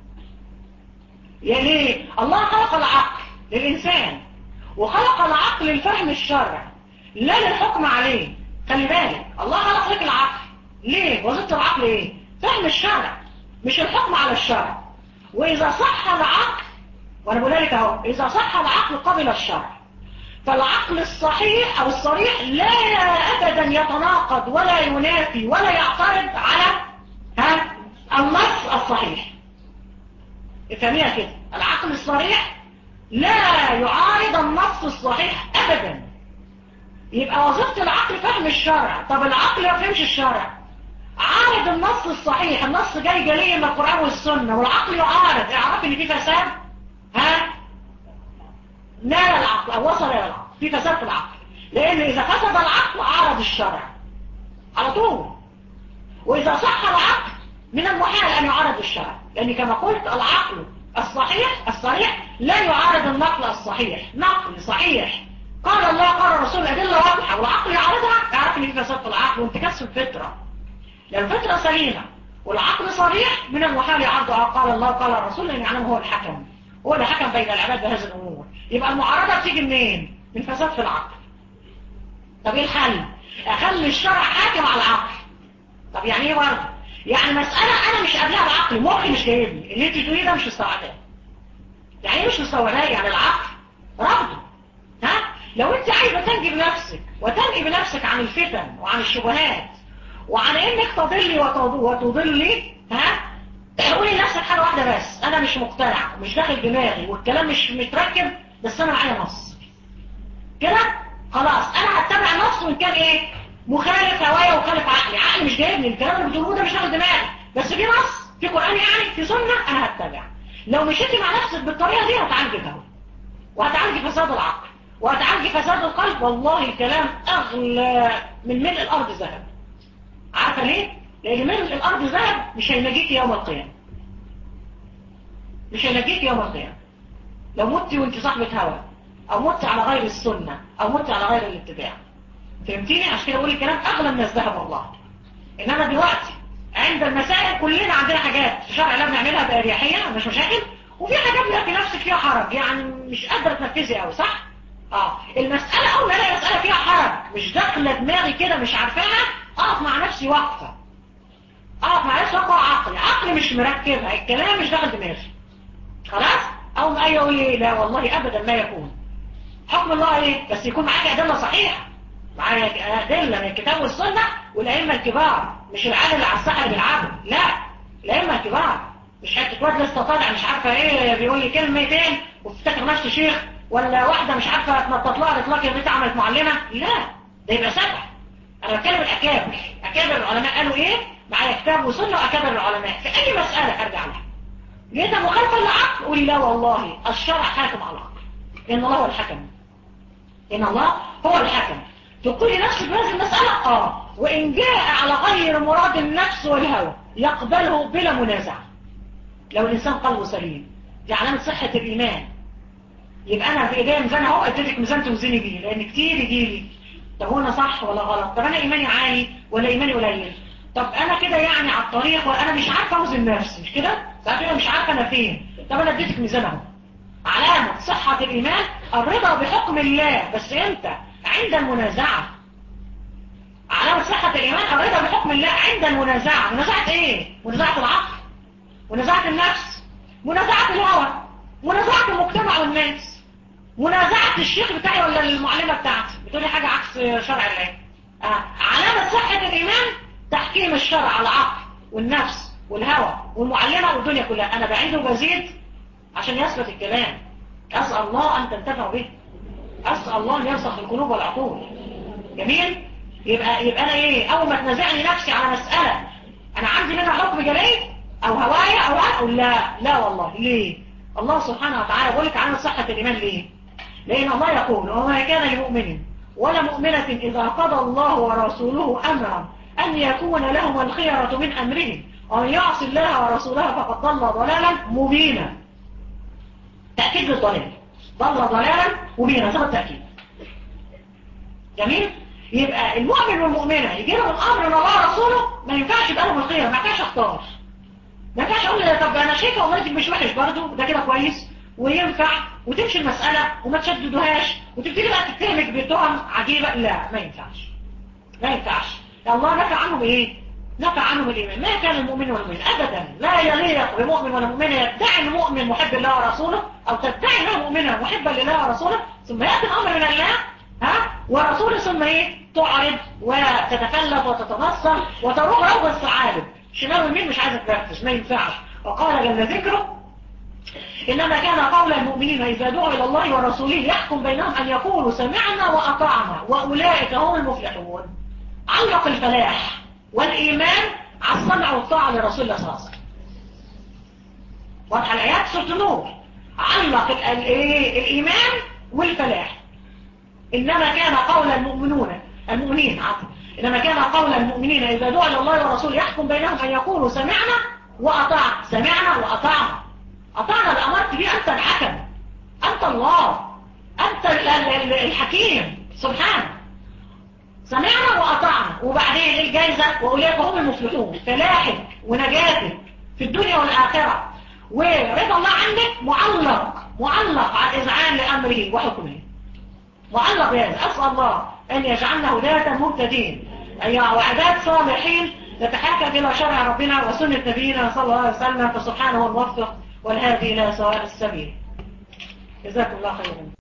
يعني الله خلق العقل للإنسان وخلق العقل لفهم الشرع لا للحكم عليه خلي بالك الله خلق لك العقل ليه وظيفه العقل ايه فهم الشرع مش الحكم على الشرع واذا صح العقل وانا بقول لك اهو اذا صح العقل قبل الشرع فالعقل الصحيح او الصريح لا ابدا يتناقض ولا ينافي ولا يعترض على ها النص الصحيح افهميها كده العقل الصريح لا يعارض النص الصحيح ابدا يبقى وظيفه العقل فهم الشرع طب العقل ما فهمش الشرع عارض النص الصحيح النص جاي جلي من القرآن والسنة والعقل يعارض اعرف ان في فساد ها نال العقل او وصل الى العقل في فساد في العقل لان اذا فسد العقل عارض الشرع على طول واذا صح العقل من المحال ان يعارض الشرع لان كما قلت العقل الصحيح الصريح لا يعارض النقل الصحيح نقل صحيح قال الله قال الرسول أدلة واضحة والعقل يعارضها اعرف ان في فساد في العقل وانتكاس الفطرة لأن الفطرة سليمة والعقل صريح من المحال يعارضها قال الله قال الرسول لأن يعلم هو الحكم هو اللي حكم بين العباد بهذه الأمور يبقى المعارضة بتيجي منين؟ من فساد في العقل طب ايه الحل؟ أخلي الشرع حاكم على العقل طب يعني ايه برضه؟ يعني مسألة أنا مش قابلها بعقلي مخي مش جايبني اللي انت تقوليه ده مش مستوعباه يعني ايه مش مستوعباه يعني العقل رفضه ها لو انت عايزه تنجي بنفسك وتنجي بنفسك عن الفتن وعن الشبهات وعن انك تضلي وتضلي ها قولي لنفسك حاجه واحده بس انا مش مقتنع ومش داخل دماغي والكلام مش متركب بس انا معايا نص كده خلاص انا هتبع النص وان كان ايه مخالف هوايا وخالف عقلي عقلي مش جايبني الكلام اللي بتقولوه ده مش داخل دماغي بس في نص في قران يعني في سنه انا هتبع لو مشيتي مع نفسك بالطريقه دي هتعالجي الهوى وهتعالجي فساد العقل وهتعالجي فساد القلب والله الكلام اغلى من ملء الارض ذهب عارفه ليه لان ملء الارض ذهب مش هينجيك يوم القيامه مش هينجيك يوم القيامه لو مت وانت صاحبه هوى او مت على غير السنه او مت على غير الاتباع فهمتيني عشان كده بقول الكلام اغلى من الذهب والله انما دلوقتي عند المسائل كلنا عندنا حاجات في شرع الله بنعملها باريحيه مش مشاكل وفي حاجات بيبقى في نفسك فيها حرج يعني مش قادره تنفذي قوي صح اه المساله اول ما الاقي مساله فيها حرج مش داخله دماغي كده مش عارفاها اقف مع نفسي واقفه اقف مع نفسي واقفه عقلي عقلي مش مركب الكلام مش داخل دماغي خلاص او ما يقول لي لا والله ابدا ما يكون حكم الله ايه بس يكون معاك ادله صحيحه معايا ادله من الكتاب والسنه والائمه الكبار مش العالم اللي على الساحه اللي بيلعبوا لا الائمه الكبار مش حته واد لسه طالع مش عارفه ايه بيقول لي كلمتين وتفتكر نفسه شيخ ولا واحده مش عارفه تنطط لها الاطلاق يا بنت عملت معلمه لا ده يبقى سبع انا بتكلم الاكابر اكابر العلماء قالوا ايه معايا كتاب وسنه واكابر العلماء في اي مساله ارجع لها لقيتها مخالفه للعقل قولي لا والله الشرع حاكم على العقل ان الله هو الحكم ان الله هو الحكم تقولي نفسك بهذه المسألة اه وإن جاء على غير مراد النفس والهوى يقبله بلا منازعة لو الإنسان قلبه سليم دي علامة صحة الإيمان يبقى أنا في إيديا ميزان أهو أديتك ميزان توزني بيه لأن كتير يجي لي طب هو أنا صح ولا غلط طب أنا إيماني عالي ولا إيماني قليل طب أنا كده يعني على الطريق وأنا مش عارفة أوزن نفسي مش كده؟ ساعات كده مش عارفة أنا فين طب أنا اديتك ميزان أهو علامة صحة الإيمان الرضا بحكم الله بس إمتى؟ عند المنازعة علامة صحة الإيمان الرضا بحكم الله عند المنازعة منازعة إيه؟ منازعة العقل منازعة النفس منازعة الهوى منازعة المجتمع والناس منازعة الشيخ بتاعي ولا المعلمة بتاعتي بتقولي حاجة عكس شرع الله آه. علامة صحة الإيمان تحكيم الشرع على العقل والنفس والهوى والمعلمة والدنيا كلها أنا بعيد وبزيد عشان يثبت الكلام أسأل الله أن تنتفعوا به أسأل الله أن يرسخ القلوب والعقول جميل يبقى يبقى أنا إيه أول ما تنازعني نفسي على مسألة أنا عندي منها حكم جليل أو هواية أو أقول لا لا والله ليه الله سبحانه وتعالى يقول لك عن صحة الإيمان ليه لأن الله يقول وما كان لمؤمن ولا مؤمنة إذا قضى الله ورسوله أمرا أن يكون لهم الخيرة من أمرهم ومن يعص الله ورسوله فقد ضل ضلالا مبينا تأكيد للضلال ضل ضلالا مبينا ده التأكيد جميل يبقى المؤمن والمؤمنة يجي لهم أمر من الله ورسوله ما ينفعش يبقى لهم الخير ما ينفعش اختار ما ينفعش اقول طب انا شايفه والله مش وحش برضه ده كده كويس وينفع وتمشي المسألة وما تشددوهاش وتبتدي بقى تتهمك بتهم عجيبة لا ما ينفعش ما ينفعش الله نفع عنهم ايه نفع عنهم الايمان ما كان المؤمن والمؤمن ابدا لا يليق بمؤمن ولا مؤمنة يدعي المؤمن محب الله ورسوله او تدعي انها مؤمنة محبة لله ورسوله ثم يأتي الامر من الله ها ورسوله ثم ايه تعرض وتتفلت وتتنصر وتروح روض الثعالب شمال ويمين مش عايزة تركز ما ينفعش وقال جل ذكره إنما كان قول المؤمنين إذا دعوا إلى الله ورسوله يحكم بينهم أن يقولوا سمعنا وأطعنا وأولئك هم المفلحون علق الفلاح والإيمان على السمع والطاعة لرسول الله صلى الله عليه وسلم واضحة الآيات سورة النور علق الإيمان والفلاح إنما كان قول المؤمنون المؤمنين عفوا إنما كان قول المؤمنين إذا دعوا إلى الله ورسوله يحكم بينهم أن يقولوا سمعنا وأطعنا سمعنا وأطعنا أطعنا بأمرت بيه أنت الحكم أنت الله أنت الحكيم سبحانه سمعنا وأطعنا وبعدين الجايزة وأولئك هم المفلحون فلاحك ونجاتك في الدنيا والآخرة ورضا الله عنك معلق معلق على الإذعان لأمره وحكمه معلق بهذا أسأل الله أن يجعلنا هداة مهتدين أي وعدات صالحين نتحاكم إلى شرع ربنا وسنة نبينا صلى الله عليه وسلم فسبحانه الموفق والهادي إلى سواء السبيل جزاكم الله خيرا